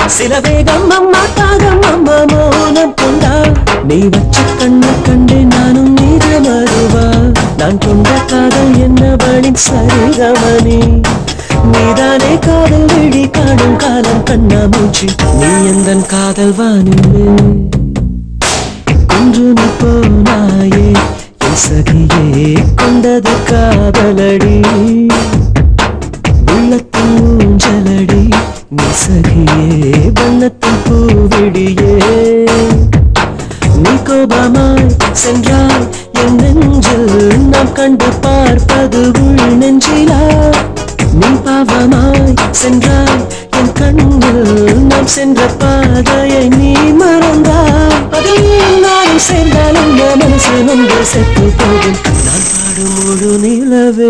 Speaker 12: சில வேகம் அம்மா தாகம் அம்மா மௌனம் கொண்டா நீ வச்ச கண்ண கண்டு நானும் மீது வருவா நான் கொண்ட காதல் என்னவளின் சரிகமணி நீதானே காதல் விழி காணும் காலம் கண்ணா மூச்சு நீ எந்த காதல் வானிலே ஒன்று நீ போனாயே என் சகியே கொண்டது காதலடி உள்ளத்தின் ஊஞ்சலடி நீ சகியே வண்ணத்தின் பூவிடியே நீ கோபமாய் சென்றாய் என் நெஞ்சில் நாம் கண்டு பார்ப்பது உள் நெஞ்சிலா நீ பாவமாய் சென்றாய் என் கண்ணில் நாம் சென்ற பாதையை நீ மறந்தாய் அதில் நானும் சேர்ந்தாலும் என் மனசு வந்து செத்து போகும் நான் பாடும் முழு நிலவே